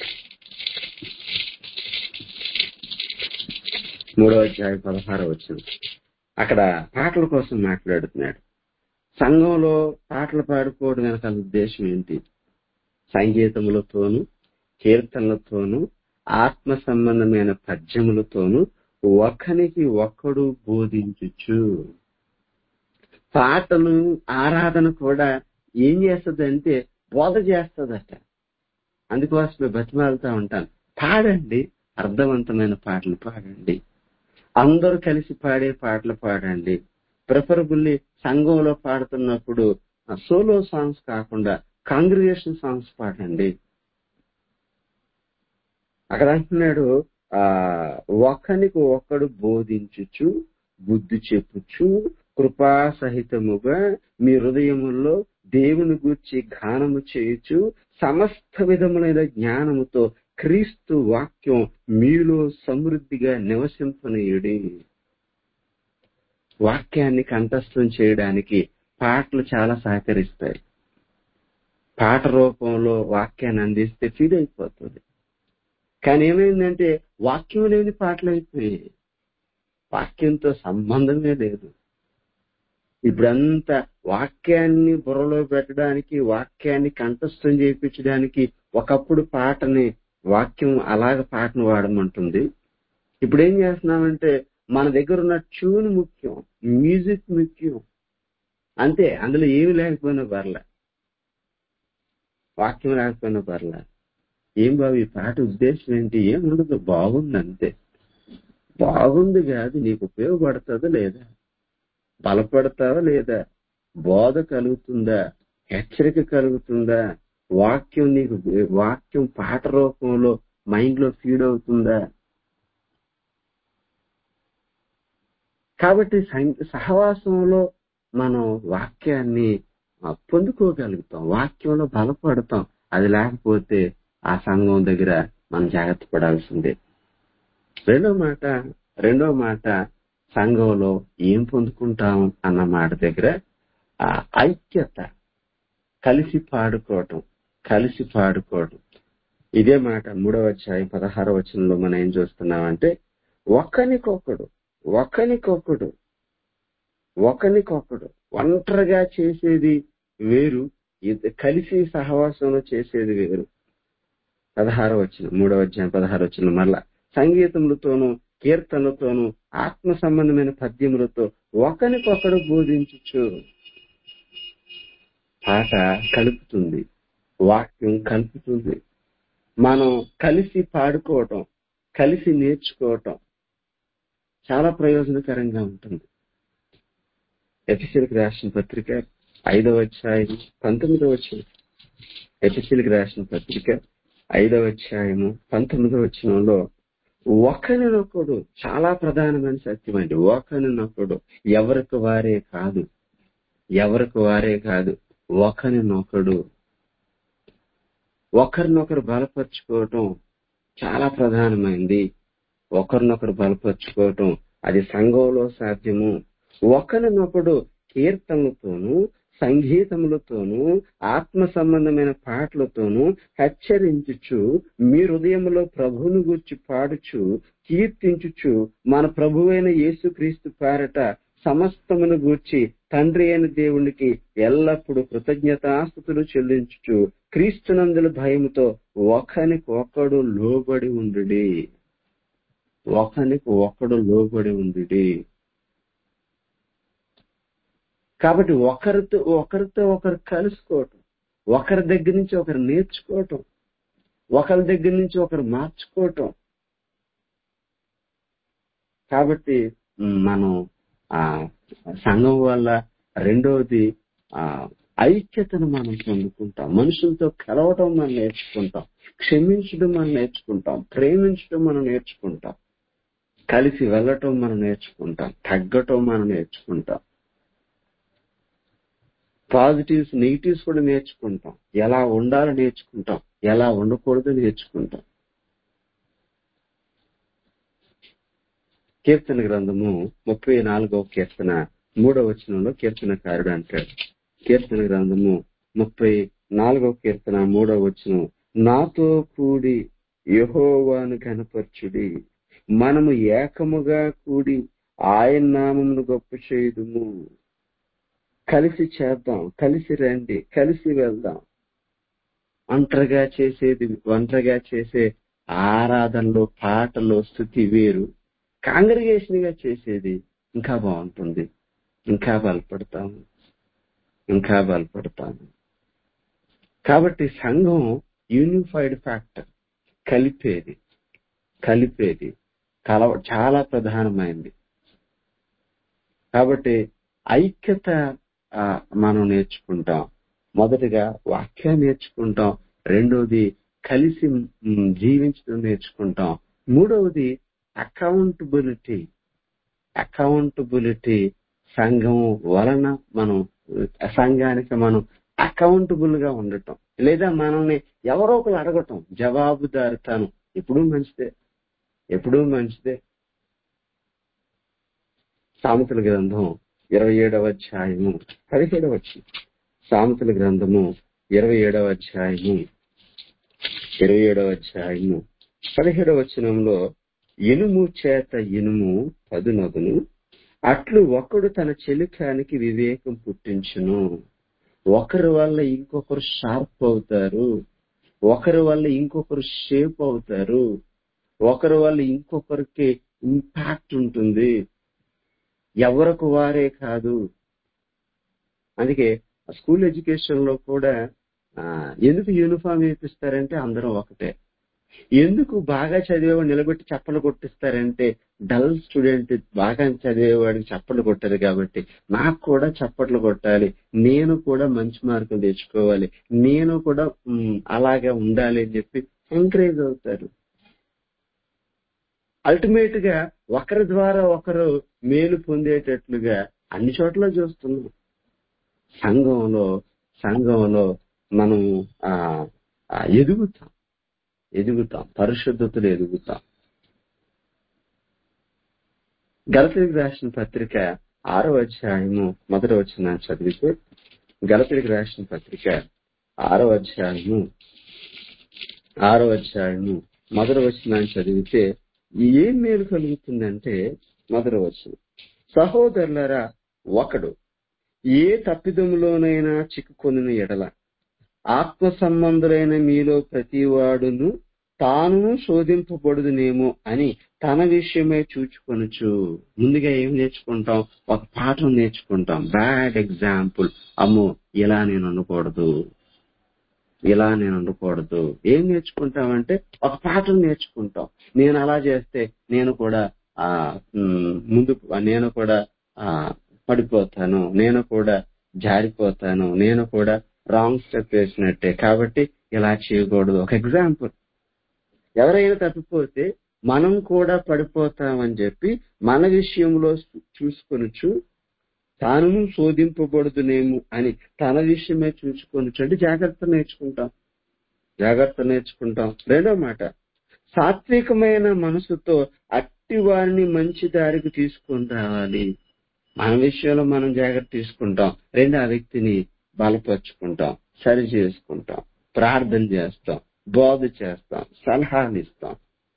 మూడవ అధ్యాయం పదహారవ వచ్చిన అక్కడ పాటల కోసం మాట్లాడుతున్నాడు సంఘంలో పాటలు పాడుకోవడం వెనకాల ఉద్దేశం ఏంటి సంగీతములతోనూ కీర్తనలతోనూ ఆత్మ సంబంధమైన పద్యములతోనూ ఒకనికి ఒక్కడు బోధించుచు పాటలు ఆరాధన కూడా ఏం చేస్తుందంటే బోధ చేస్తుందట అందుకోసమే బతిమాలుతా ఉంటాను పాడండి అర్థవంతమైన పాటలు పాడండి అందరూ కలిసి పాడే పాటలు పాడండి ప్రిఫరబుల్లీ సంఘంలో పాడుతున్నప్పుడు సోలో సాంగ్స్ కాకుండా కాంగ్రిగేషన్ సాంగ్స్ పాడండి అక్కడ అంటున్నాడు ఆ ఒకనికి ఒకడు బోధించుచు బుద్ధి చెప్పుచు కృపా సహితముగా మీ హృదయముల్లో దేవుని గూర్చి గానము చేయుచు సమస్త విధములైన జ్ఞానముతో క్రీస్తు వాక్యం మీలో సమృద్ధిగా నివసింపనీయుడి వాక్యాన్ని కంఠస్థం చేయడానికి పాటలు చాలా సహకరిస్తాయి పాట రూపంలో వాక్యాన్ని అందిస్తే ఫీడ్ అయిపోతుంది కానీ ఏమైందంటే వాక్యం లేని పాటలు అయిపోయాయి వాక్యంతో సంబంధమే లేదు ఇప్పుడంతా వాక్యాన్ని బుర్రలో పెట్టడానికి వాక్యాన్ని కంఠస్థం చేయించడానికి ఒకప్పుడు పాటని వాక్యం అలాగ పాటను వాడమంటుంది ఇప్పుడు ఏం చేస్తున్నామంటే మన దగ్గర ఉన్న ట్యూన్ ముఖ్యం మ్యూజిక్ ముఖ్యం అంతే అందులో ఏమి లేకపోయినా పర్లే వాక్యం లేకపోయినా పర్లే ఏం బాబు ఈ పాట ఉద్దేశం ఏంటి ఏం ఉండదు బాగుంది అంతే బాగుంది కాదు నీకు ఉపయోగపడుతుందా లేదా బలపడతావా లేదా బోధ కలుగుతుందా హెచ్చరిక కలుగుతుందా వాక్యం నీకు వాక్యం పాట రూపంలో మైండ్ లో ఫీడ్ అవుతుందా కాబట్టి సం- సహవాసంలో మనం వాక్యాన్ని ఆ, పొందుకోగలుగుతాం వాక్యంలో బలపడతాం అది లేకపోతే ఆ సంఘం దగ్గర మనం జాగ్రత్త పడాల్సిందే రెండో మాట రెండో మాట సంఘంలో ఏం పొందుకుంటాం అన్న మాట దగ్గర ఆ ఐక్యత కలిసి పాడుకోవటం కలిసి పాడుకోవటం ఇదే మాట మూడవ అధ్యాయం పదహారవ వచనంలో మనం ఏం చూస్తున్నామంటే ఒకనికొకడు ఒకనికొకడు ఒకనికొకడు ఒంటరిగా చేసేది వేరు ఇద్ద- కలిసి సహవాసంలో చేసేది వేరు పదహారవ వచ్చిన మూడవ అధ్యాయం పదహారు వచ్చిన మళ్ళా సంగీతములతోనూ కీర్తనలతోనూ ఆత్మ సంబంధమైన పద్యములతో ఒకరికొకడు బోధించుచు పాట కలుపుతుంది వాక్యం కలుపుతుంది మనం కలిసి పాడుకోవటం కలిసి నేర్చుకోవటం చాలా ప్రయోజనకరంగా ఉంటుంది ఎఫ్ఎస్ఎల్కి రాసిన పత్రిక ఐదవ అధ్యాయం పంతొమ్మిదవ వచ్చిన ఎఫ్ఎస్ఎల్కి రాసిన పత్రిక ఐదవ అధ్యాయము పంతొమ్మిదవ వచనంలో ఒకరినొకడు చాలా ప్రధానమైన సత్యం అండి ఒకరినొకడు ఎవరికి వారే కాదు ఎవరికి వారే కాదు ఒకరినొకడు ఒకరినొకరు బలపరుచుకోవటం చాలా ప్రధానమైంది ఒకరినొకరు బలపరుచుకోవటం అది సంఘంలో సాధ్యము ఒకరినొకడు కీర్తనలతోనూ సంగీతములతోనూ ఆత్మ సంబంధమైన పాటలతోనూ హెచ్చరించుచు మీ హృదయంలో ప్రభువును గూర్చి పాడుచు కీర్తించుచు మన ప్రభువైన యేసుక్రీస్తు పారట సమస్తమును గూర్చి తండ్రి అయిన దేవునికి ఎల్లప్పుడూ కృతజ్ఞతాస్థుతులు చెల్లించుచు క్రీస్తునందుల భయముతో ఒకనికి ఒకడు లోబడి ఉండుడి ఒకనికి ఒకడు లోబడి ఉండుడి కాబట్టి ఒకరితో ఒకరితో ఒకరు కలుసుకోవటం ఒకరి దగ్గర నుంచి ఒకరు నేర్చుకోవటం ఒకరి దగ్గర నుంచి ఒకరు మార్చుకోవటం కాబట్టి మ్, మనం ఆ సంఘం వల్ల రెండవది ఆ ఐక్యతను మనం పొందుకుంటాం మనుషులతో కలవటం మనం నేర్చుకుంటాం క్షమించడం మనం నేర్చుకుంటాం ప్రేమించడం మనం నేర్చుకుంటాం కలిసి వెళ్ళటం మనం నేర్చుకుంటాం తగ్గటం మనం నేర్చుకుంటాం పాజిటివ్స్ నెగిటివ్స్ కూడా నేర్చుకుంటాం ఎలా ఉండాలో నేర్చుకుంటాం ఎలా ఉండకూడదో నేర్చుకుంటాం కీర్తన గ్రంథము ముప్పై నాలుగవ కీర్తన మూడవ వచనంలో కీర్తనకారుడు అంటాడు కీర్తన గ్రంథము ముప్పై నాలుగవ కీర్తన మూడవ వచనం నాతో కూడి యెహోవాను కనపరచుడి మనము ఏకముగా కూడి ఆయన నామమును గొప్ప చేయుదుము కలిసి చేద్దాం కలిసి రండి కలిసి వెళ్దాం ఒంటరిగా చేసేది ఒంటరిగా చేసే ఆరాధనలు పాటలు స్థుతి వేరు కాంగ్రిగేషన్ గా చేసేది ఇంకా బాగుంటుంది ఇంకా బలపడతాము ఇంకా బలపడతాము కాబట్టి సంఘం యూనిఫైడ్ ఫ్యాక్టర్ కలిపేది కలిపేది కలవ చాలా ప్రధానమైంది కాబట్టి ఐక్యత ఆ, మనం నేర్చుకుంటాం మొదటిగా వాక్యం నేర్చుకుంటాం రెండవది కలిసి మ్, జీవించడం నేర్చుకుంటాం మూడవది అకౌంటబిలిటీ అకౌంటబిలిటీ సంఘం వలన మనం సంఘానికి మనం అకౌంటబుల్ గా ఉండటం లేదా మనల్ని ఎవరో ఒకరు అడగటం జవాబుదారితనం ఎప్పుడూ మంచిదే ఎప్పుడూ మంచిదే సామెతల గ్రంథం ఇరవై ఏడవ అధ్యాయము పదిహేడవ వచ్చి సామెతల గ్రంథము ఇరవై ఏడవ అధ్యాయము ఇరవై ఏడవ అధ్యాయము పదిహేడవ వచనంలో ఇనుము చేత ఇనుము పదునగును అట్లు ఒకడు తన చెలికానికి వివేకం పుట్టించును ఒకరి వల్ల ఇంకొకరు షార్ప్ అవుతారు ఒకరి వల్ల ఇంకొకరు షేప్ అవుతారు ఒకరి వల్ల ఇంకొకరికి ఇంపాక్ట్ ఉంటుంది ఎవరికి వారే కాదు అందుకే స్కూల్ ఎడ్యుకేషన్ లో కూడా ఆ, ఎందుకు యూనిఫామ్ వేపిస్తారంటే అందరం ఒకటే ఎందుకు బాగా చదివేవాడు నిలబెట్టి చప్పలు కొట్టిస్తారంటే డల్ స్టూడెంట్ బాగా చదివేవాడికి చప్పట్లు కొట్టారు కాబట్టి నాకు కూడా చప్పట్లు కొట్టాలి నేను కూడా మంచి మార్కులు తెచ్చుకోవాలి నేను కూడా మ్, అలాగే ఉండాలి అని చెప్పి ఎంకరేజ్ అవుతారు అల్టిమేట్ గా ఒకరి ద్వారా ఒకరు మేలు పొందేటట్లుగా అన్ని చోట్ల చూస్తున్నాం సంఘంలో సంఘంలో మనం ఆ ఆ, ఎదుగుతాం ఎదుగుతాం పరిశుద్ధతలు ఎదుగుతాం గలతీలకు రాసిన పత్రిక ఆరో అధ్యాయము మొదటి వచ్చిన చదివితే గలతీలకు రాసిన పత్రిక ఆరో అధ్యాయము ఆరో అధ్యాయము మొదటి వచ్చిన చదివితే ఏం మేలు కలుగుతుందంటే మొదటి వచ్చిన సహోదరులరా ఒకడు ఏ తప్పిదములోనైనా చిక్కుకొనిన ఎడల ఆత్మ సంబంధులైన మీలో ప్రతివాడును తాను శోధింపబడుదునేమో అని తన విషయమే చూచుకొనుచు ముందుగా ఏం నేర్చుకుంటాం ఒక పాఠం నేర్చుకుంటాం బ్యాడ్ ఎగ్జాంపుల్ అమ్మో ఇలా నేను అనకూడదు ఇలా నేను ఉండకూడదు ఏం నేర్చుకుంటామంటే ఒక పాఠం నేర్చుకుంటాం నేను అలా చేస్తే నేను కూడా ఆ ఉమ్, ముందు నేను కూడా ఆ పడిపోతాను నేను కూడా జారిపోతాను నేను కూడా రాంగ్ స్టెప్ వేసినట్టే కాబట్టి ఇలా చేయకూడదు ఒక ఎగ్జాంపుల్ ఎవరైనా తప్పిపోతే మనం కూడా పడిపోతామని చెప్పి మన విషయంలో చూసుకొనుచు తాను శోధింపబడుదునేమో అని తన విషయమే చూసుకొనుచు అంటే జాగ్రత్త నేర్చుకుంటాం జాగ్రత్త నేర్చుకుంటాం రెండో మాట సాత్వికమైన మనసుతో అట్టి వారిని మంచి దారికి తీసుకొని రావాలి మన విషయంలో మనం జాగ్రత్త తీసుకుంటాం రెండు ఆ వ్యక్తిని బలపరుచుకుంటాం సరి చేసుకుంటాం ప్రార్థన చేస్తాం బోధ చేస్తాం సలహాలు ఇస్తాం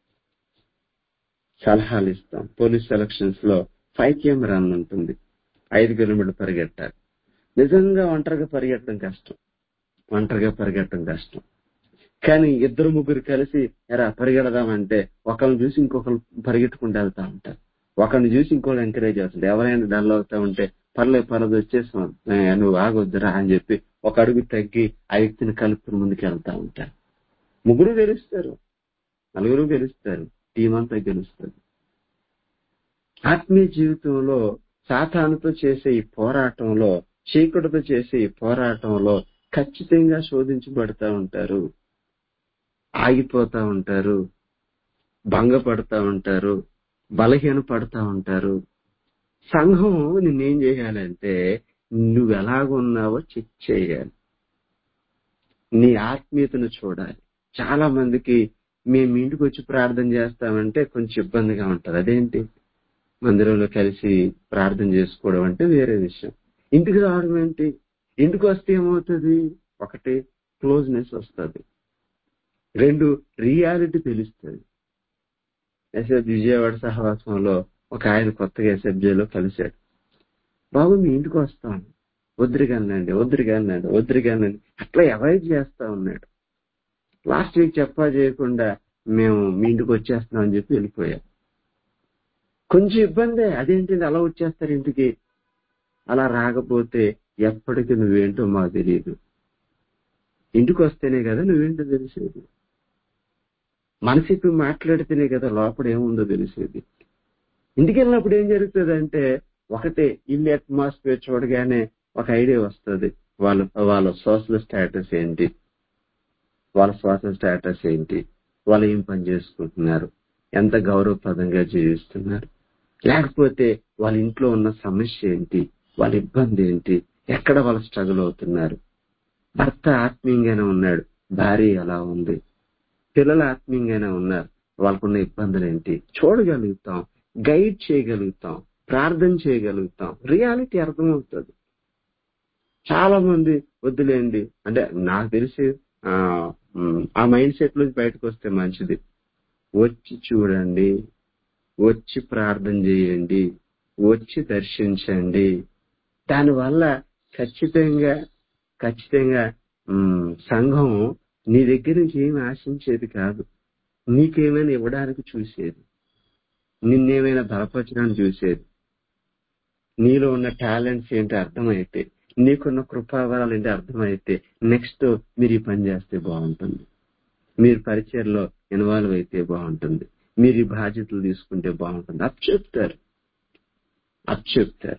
సలహాలు ఇస్తాం పోలీస్ సెలక్షన్స్ లో ఫైవ్ కేమ్ రన్ ఉంటుంది ఐదు కిలోమీటర్లు పరిగెట్టాలి నిజంగా ఒంటరిగా పరిగెట్టడం కష్టం ఒంటరిగా పరిగెట్టడం కష్టం కానీ ఇద్దరు ముగ్గురు కలిసి ఎరా పరిగెడదామంటే ఒకరిని చూసి ఇంకొకరు పరిగెట్టుకుంటూ వెళ్తా ఉంటారు ఒకరిని చూసి ఇంకోళ్ళు ఎంకరేజ్ చేస్తుంటారు ఎవరైనా డల్ అవుతా ఉంటే పర్లేదు పర్లేదు వచ్చేసాం ఏ, నువ్వు ఆగొద్దురా అని చెప్పి ఒక అడుగు తగ్గి ఆ వ్యక్తిని కలుపుకుని ముందుకు వెళ్తా ఉంటారు ముగ్గురు గెలుస్తారు నలుగురు గెలుస్తారు టీం అంతా గెలుస్తుంది ఆత్మీయ జీవితంలో సాతానుతో చేసే ఈ పోరాటంలో చీకటితో చేసే ఈ పోరాటంలో ఖచ్చితంగా శోధించబడతా ఉంటారు ఆగిపోతా ఉంటారు భంగపడతా ఉంటారు బలహీన పడతా ఉంటారు సంఘం నిన్నేం చేయాలంటే నువ్వు ఎలాగున్నావో చెక్ చేయాలి నీ ఆత్మీయతను చూడాలి చాలా మందికి మేము ఇంటికి వచ్చి ప్రార్థన చేస్తామంటే కొంచెం ఇబ్బందిగా ఉంటది అదేంటి మందిరంలో కలిసి ప్రార్థన చేసుకోవడం అంటే వేరే విషయం ఇంటికి రావడం ఏంటి ఇంటికి వస్తే ఏమవుతుంది ఒకటి క్లోజ్నెస్ వస్తుంది రెండు రియాలిటీ తెలుస్తుంది ఎస్ఎఫ్ విజయవాడ సహవాసంలో ఒక ఆయన కొత్తగా ఎస్ఎఫ్జేలో కలిశాడు బాబు మీ ఇంటికి వస్తాం వద్దురుగానండి వద్దురుగానండి వద్దురుగానండి అట్లా అవాయిడ్ చేస్తా ఉన్నాడు లాస్ట్ వీక్ చెప్పా చేయకుండా మేము మీ ఇంటికి వచ్చేస్తున్నాం అని చెప్పి వెళ్ళిపోయాం కొంచెం ఇబ్బందే అదేంటి అలా వచ్చేస్తారు ఇంటికి అలా రాకపోతే ఎప్పటికీ నువ్వేంటో మాకు తెలియదు ఇంటికి వస్తేనే కదా నువ్వేంటో తెలిసేది మనసిప్పి మాట్లాడితేనే కదా లోపల ఏముందో తెలిసేది ఇంటికి వెళ్ళినప్పుడు ఏం జరుగుతుంది అంటే ఒకటే ఇల్లు అట్మాస్ఫియర్ చూడగానే ఒక ఐడియా వస్తుంది వాళ్ళ వాళ్ళ సోషల్ స్టేటస్ ఏంటి వాళ్ళ సోషల్ స్టేటస్ ఏంటి వాళ్ళు ఏం పని చేసుకుంటున్నారు ఎంత గౌరవప్రదంగా జీవిస్తున్నారు లేకపోతే వాళ్ళ ఇంట్లో ఉన్న సమస్య ఏంటి వాళ్ళ ఇబ్బంది ఏంటి ఎక్కడ వాళ్ళు స్ట్రగుల్ అవుతున్నారు భర్త ఆత్మీయంగానే ఉన్నాడు భార్య ఎలా ఉంది పిల్లలు ఆత్మీయంగానే ఉన్నారు వాళ్ళకున్న ఇబ్బందులు ఏంటి చూడగలుగుతాం గైడ్ చేయగలుగుతాం ప్రార్థన చేయగలుగుతాం రియాలిటీ అర్థమవుతుంది చాలా మంది వద్దులేండి అంటే నాకు తెలిసి ఆ ఉమ్, ఆ మైండ్ సెట్ నుంచి బయటకు వస్తే మంచిది వచ్చి చూడండి వచ్చి ప్రార్థన చేయండి వచ్చి దర్శించండి దానివల్ల ఖచ్చితంగా ఖచ్చితంగా ఉమ్, సంఘం నీ దగ్గర నుంచి ఏమి ఆశించేది కాదు నీకేమైనా ఇవ్వడానికి చూసేది నిన్నేమైనా బలపరచడానికి చూసేది నీలో ఉన్న టాలెంట్స్ ఏంటో అర్థమైతే నీకున్న కృపావరాలు ఏంటో అర్థమైతే నెక్స్ట్ మీరు ఈ పని చేస్తే బాగుంటుంది మీరు పరిచయలో ఇన్వాల్వ్ అయితే బాగుంటుంది మీరు ఈ బాధ్యతలు తీసుకుంటే బాగుంటుంది అప్ చెప్తారు అప్ చెప్తారు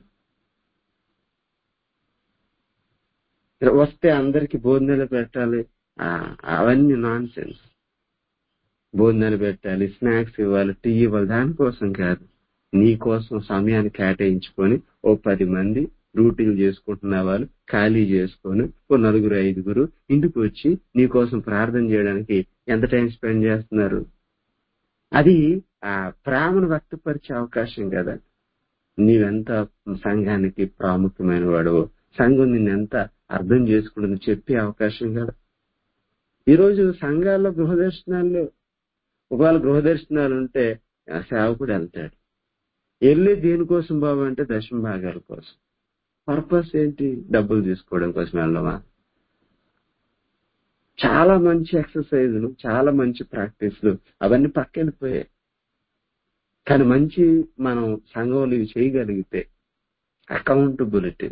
వస్తే అందరికి భోజనాలు పెట్టాలి ఆ, అవన్నీ నాన్ సెన్స్ భోజనాలు పెట్టాలి స్నాక్స్ ఇవ్వాలి టీ ఇవ్వాలి దానికోసం కాదు నీ కోసం సమయాన్ని కేటాయించుకొని ఓ పది మంది డ్యూటీలు చేసుకుంటున్న వాళ్ళు ఖాళీ చేసుకొని ఓ నలుగురు ఐదుగురు ఇంటికి వచ్చి నీ కోసం ప్రార్థన చేయడానికి ఎంత టైం స్పెండ్ చేస్తున్నారు అది ఆ ప్రేమను వ్యక్తపరిచే అవకాశం కదా నీవెంత సంఘానికి ప్రాముఖ్యమైన వాడవో సంఘం నిన్నెంత అర్థం చేసుకుంటుంది చెప్పే అవకాశం కదా ఈరోజు సంఘాల్లో గృహదర్శనాల్లో ఒకవేళ గృహదర్శనాలు ఉంటే ఆ సేవకుడు వెళ్తాడు వెళ్ళి దేనికోసం బాబు అంటే దశమ భాగాల కోసం పర్పస్ ఏంటి డబ్బులు తీసుకోవడం కోసం వెళ్ళడమా చాలా మంచి ఎక్సర్సైజులు చాలా మంచి ప్రాక్టీస్లు అవన్నీ పక్కెళ్ళిపోయాయి కానీ మంచి మనం సంఘంలో ఇవి చేయగలిగితే అకౌంటబిలిటీ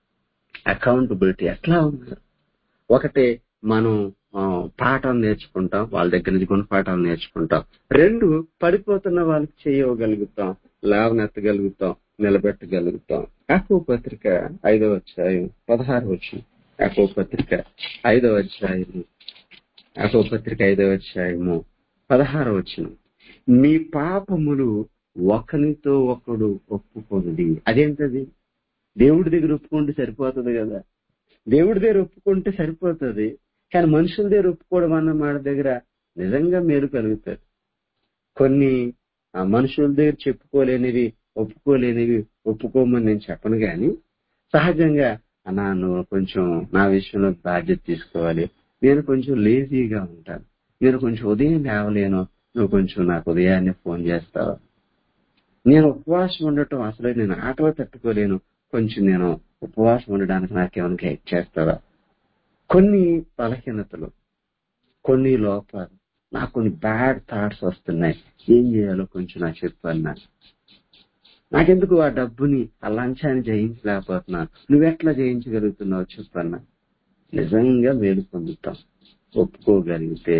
అకౌంటబిలిటీ ఎట్లా ఉన్నారు ఒకటి మనం ఆ, పాఠం నేర్చుకుంటాం వాళ్ళ దగ్గర నుంచి గుణపాఠాలు నేర్చుకుంటాం రెండు పడిపోతున్న వాళ్ళకి చేయగలుగుతాం లేవనెత్తగలుగుతాం నిలబెట్టగలుగుతాం అకో పత్రిక ఐదవ అధ్యాయం పదహారు వచ్చి అకో పత్రిక ఐదవ అధ్యాయము అకో పత్రిక ఐదవ అధ్యాయము పదహారు వచ్చిన మీ పాపములు ఒకరితో ఒకడు ఒప్పుకొనుడి అదేంటది దేవుడి దగ్గర ఒప్పుకుంటే సరిపోతుంది కదా దేవుడి దగ్గర ఒప్పుకుంటే సరిపోతుంది కానీ మనుషుల దగ్గర ఒప్పుకోవడం అన్న మాట దగ్గర నిజంగా మేలు కలుగుతారు కొన్ని ఆ మనుషుల దగ్గర చెప్పుకోలేనివి ఒప్పుకోలేనివి ఒప్పుకోమని నేను చెప్పను గాని సహజంగా అన్నా నువ్వు కొంచెం నా విషయంలో బాధ్యత తీసుకోవాలి నేను కొంచెం లేజీగా ఉంటాను నేను కొంచెం ఉదయం లేవలేను నువ్వు కొంచెం నాకు ఉదయాన్నే ఫోన్ చేస్తావా నేను ఉపవాసం ఉండటం అసలు నేను ఆకలి తట్టుకోలేను కొంచెం నేను ఉపవాసం ఉండడానికి నాకేమైనా గైడ్ చేస్తావా కొన్ని బలహీనతలు కొన్ని లోపాలు నాకు కొన్ని బ్యాడ్ థాట్స్ వస్తున్నాయి ఏం చేయాలో కొంచెం నాకు చెప్పాలి నాకు నాకెందుకు ఆ డబ్బుని ఆ లంచాన్ని జయించలేకపోతున్నాను నువ్వెట్లా జయించగలుగుతున్నావు చెప్పన్నా నిజంగా మేలు పొందుతాం ఒప్పుకోగలిగితే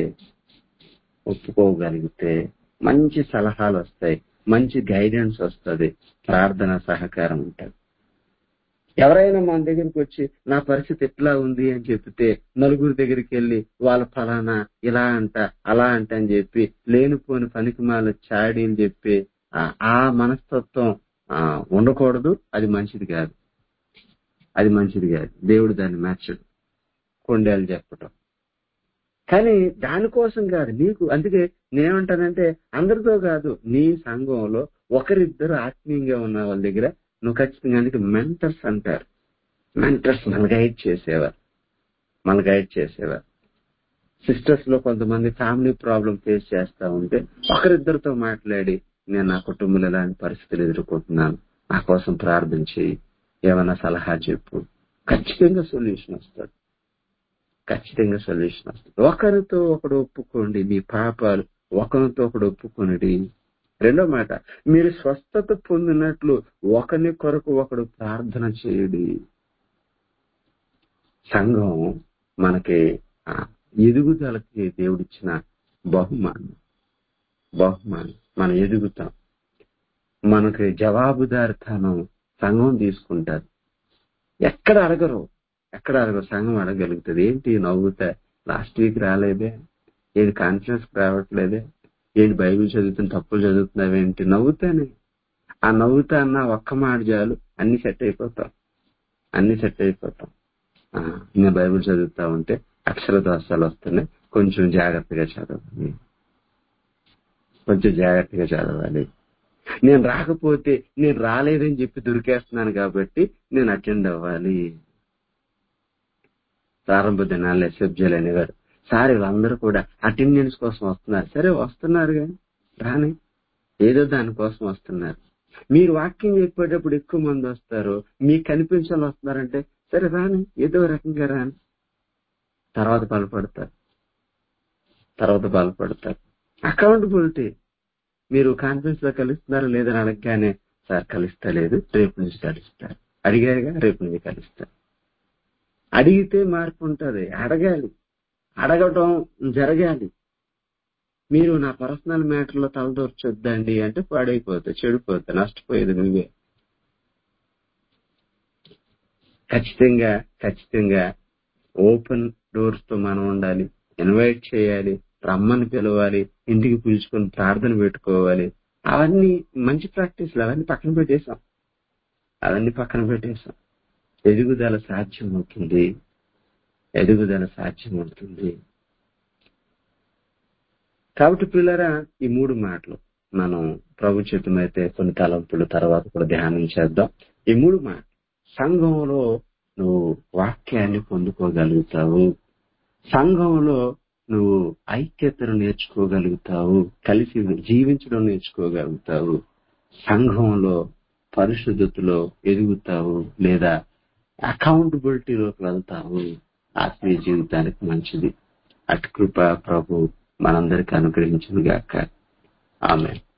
ఒప్పుకోగలిగితే మంచి సలహాలు వస్తాయి మంచి గైడెన్స్ వస్తుంది ప్రార్థన సహకారం ఉంటుంది ఎవరైనా మన దగ్గరికి వచ్చి నా పరిస్థితి ఎట్లా ఉంది అని చెప్తే నలుగురు దగ్గరికి వెళ్ళి వాళ్ళ ఫలానా ఇలా అంట అలా అంట అని చెప్పి లేనిపోని పనికి మాల చాడీలు చెప్పి ఆ- ఆ మనస్తత్వం ఆ, ఉండకూడదు అది మంచిది కాదు అది మంచిది కాదు దేవుడు దాన్ని మెచ్చడు కొండేలు చెప్పటం కానీ దానికోసం కాదు నీకు అందుకే నేనేమంటానంటే అందరితో కాదు నీ సంఘంలో ఒకరిద్దరు ఆత్మీయంగా ఉన్న వాళ్ళ దగ్గర నువ్వు ఖచ్చితంగా అందుకే మెంటర్స్ అంటారు మెంటర్స్ మన గైడ్ చేసేవారు మన గైడ్ చేసేవారు సిస్టర్స్ లో కొంతమంది ఫ్యామిలీ ప్రాబ్లం ఫేస్ చేస్తా ఉంటే ఒకరిద్దరితో మాట్లాడి నేను నా కుటుంబంలో ఎలాంటి పరిస్థితులు ఎదుర్కొంటున్నాను నా కోసం ప్రార్థన చేయి ఏమైనా సలహా చెప్పు ఖచ్చితంగా సొల్యూషన్ వస్తుంది ఖచ్చితంగా సొల్యూషన్ వస్తుంది ఒకరితో ఒకడు ఒప్పుకోండి మీ పాపాలు ఒకరితో ఒకడు ఒప్పుకొనిడి రెండో మాట మీరు స్వస్థత పొందినట్లు ఒకరి కొరకు ఒకడు ప్రార్థన చేయుడి సంఘం మనకి ఆ, ఎదుగుదలకి దేవుడిచ్చిన బహుమానం బహుమానం మనం ఎదుగుతాం మనకి జవాబుదారితనం సంఘం తీసుకుంటారు ఎక్కడ అడగరు ఎక్కడ అడగరు సంఘం అడగలుగుతుంది ఏంటి నవ్వుతా లాస్ట్ వీక్ రాలేదే ఏంటి కాన్ఫరెన్స్ రావట్లేదే ఏంటి బైబిల్ చదువుతున్న తప్పులు చదువుతున్నావేంటి నవ్వుతానే ఆ నవ్వుతా అన్న ఒక్క మాట చాలు అన్ని సెట్ అయిపోతాం అన్ని సెట్ అయిపోతాం ఆ, నేను బైబిల్ చదువుతా ఉంటే అక్షర దోషాలు వస్తున్నాయి కొంచెం జాగ్రత్తగా చదవాలి కొంచెం జాగ్రత్తగా చదవాలి నేను రాకపోతే నేను రాలేదని చెప్పి దొరికేస్తున్నాను కాబట్టి నేను అటెండ్ అవ్వాలి ప్రారంభ దినాల్లో ఎస్ఎఫ్జల్ అనేవారు సార్ వీళ్ళందరూ కూడా అటెండెన్స్ కోసం వస్తున్నారు సరే వస్తున్నారుగా రాని ఏదో దానికోసం వస్తున్నారు మీరు వాక్యం చెప్పేటప్పుడు ఎక్కువ మంది వస్తారు మీకు కనిపించాలి వస్తున్నారంటే సరే రాని ఏదో రకంగా రాని తర్వాత బలపడతారు తర్వాత బలపడతారు అకౌంటబిలిటీ మీరు కాన్ఫరెన్స్ లో కలుస్తున్నారు లేదని అడగగానే సార్ కలుస్తా లేదు రేపు నుంచి కలుస్తారు అడిగారుగా రేపు నుంచి కలుస్తారు అడిగితే మార్పు ఉంటది అడగాలి అడగటం జరగాలి మీరు నా పర్సనల్ మ్యాటర్ లో తలదూర్చొద్దండి అంటే పాడైపోతుంది చెడిపోతుంది నష్టపోయేది నువ్వే ఖచ్చితంగా ఖచ్చితంగా ఓపెన్ డోర్స్ తో మనం ఉండాలి ఇన్వైట్ చేయాలి రమ్మని పిలవాలి ఇంటికి పిలుచుకొని ప్రార్థన పెట్టుకోవాలి అవన్నీ మంచి ప్రాక్టీస్లు అవన్నీ పక్కన పెట్టేశాం అవన్నీ పక్కన పెట్టేశాం ఎదుగుదల సాధ్యమవుతుంది ఎదుగుదల సాధ్యమవుతుంది కాబట్టి పిల్లరా ఈ మూడు మాటలు మనం ప్రభు చిత్తమైతే కొన్ని తలంపుల తర్వాత కూడా ధ్యానం చేద్దాం ఈ మూడు మాటలు సంఘంలో నువ్వు వాక్యాన్ని పొందుకోగలుగుతావు సంఘంలో నువ్వు ఐక్యతను నేర్చుకోగలుగుతావు కలిసి జీవించడం నేర్చుకోగలుగుతావు సంఘంలో పరిశుద్ధతలో ఎదుగుతావు లేదా అకౌంటబిలిటీలోకి వెళ్తావు ఆత్మీయ జీవితానికి మంచిది అటు కృప ప్రభు మనందరికి అనుగ్రహించింది గాక ఆమె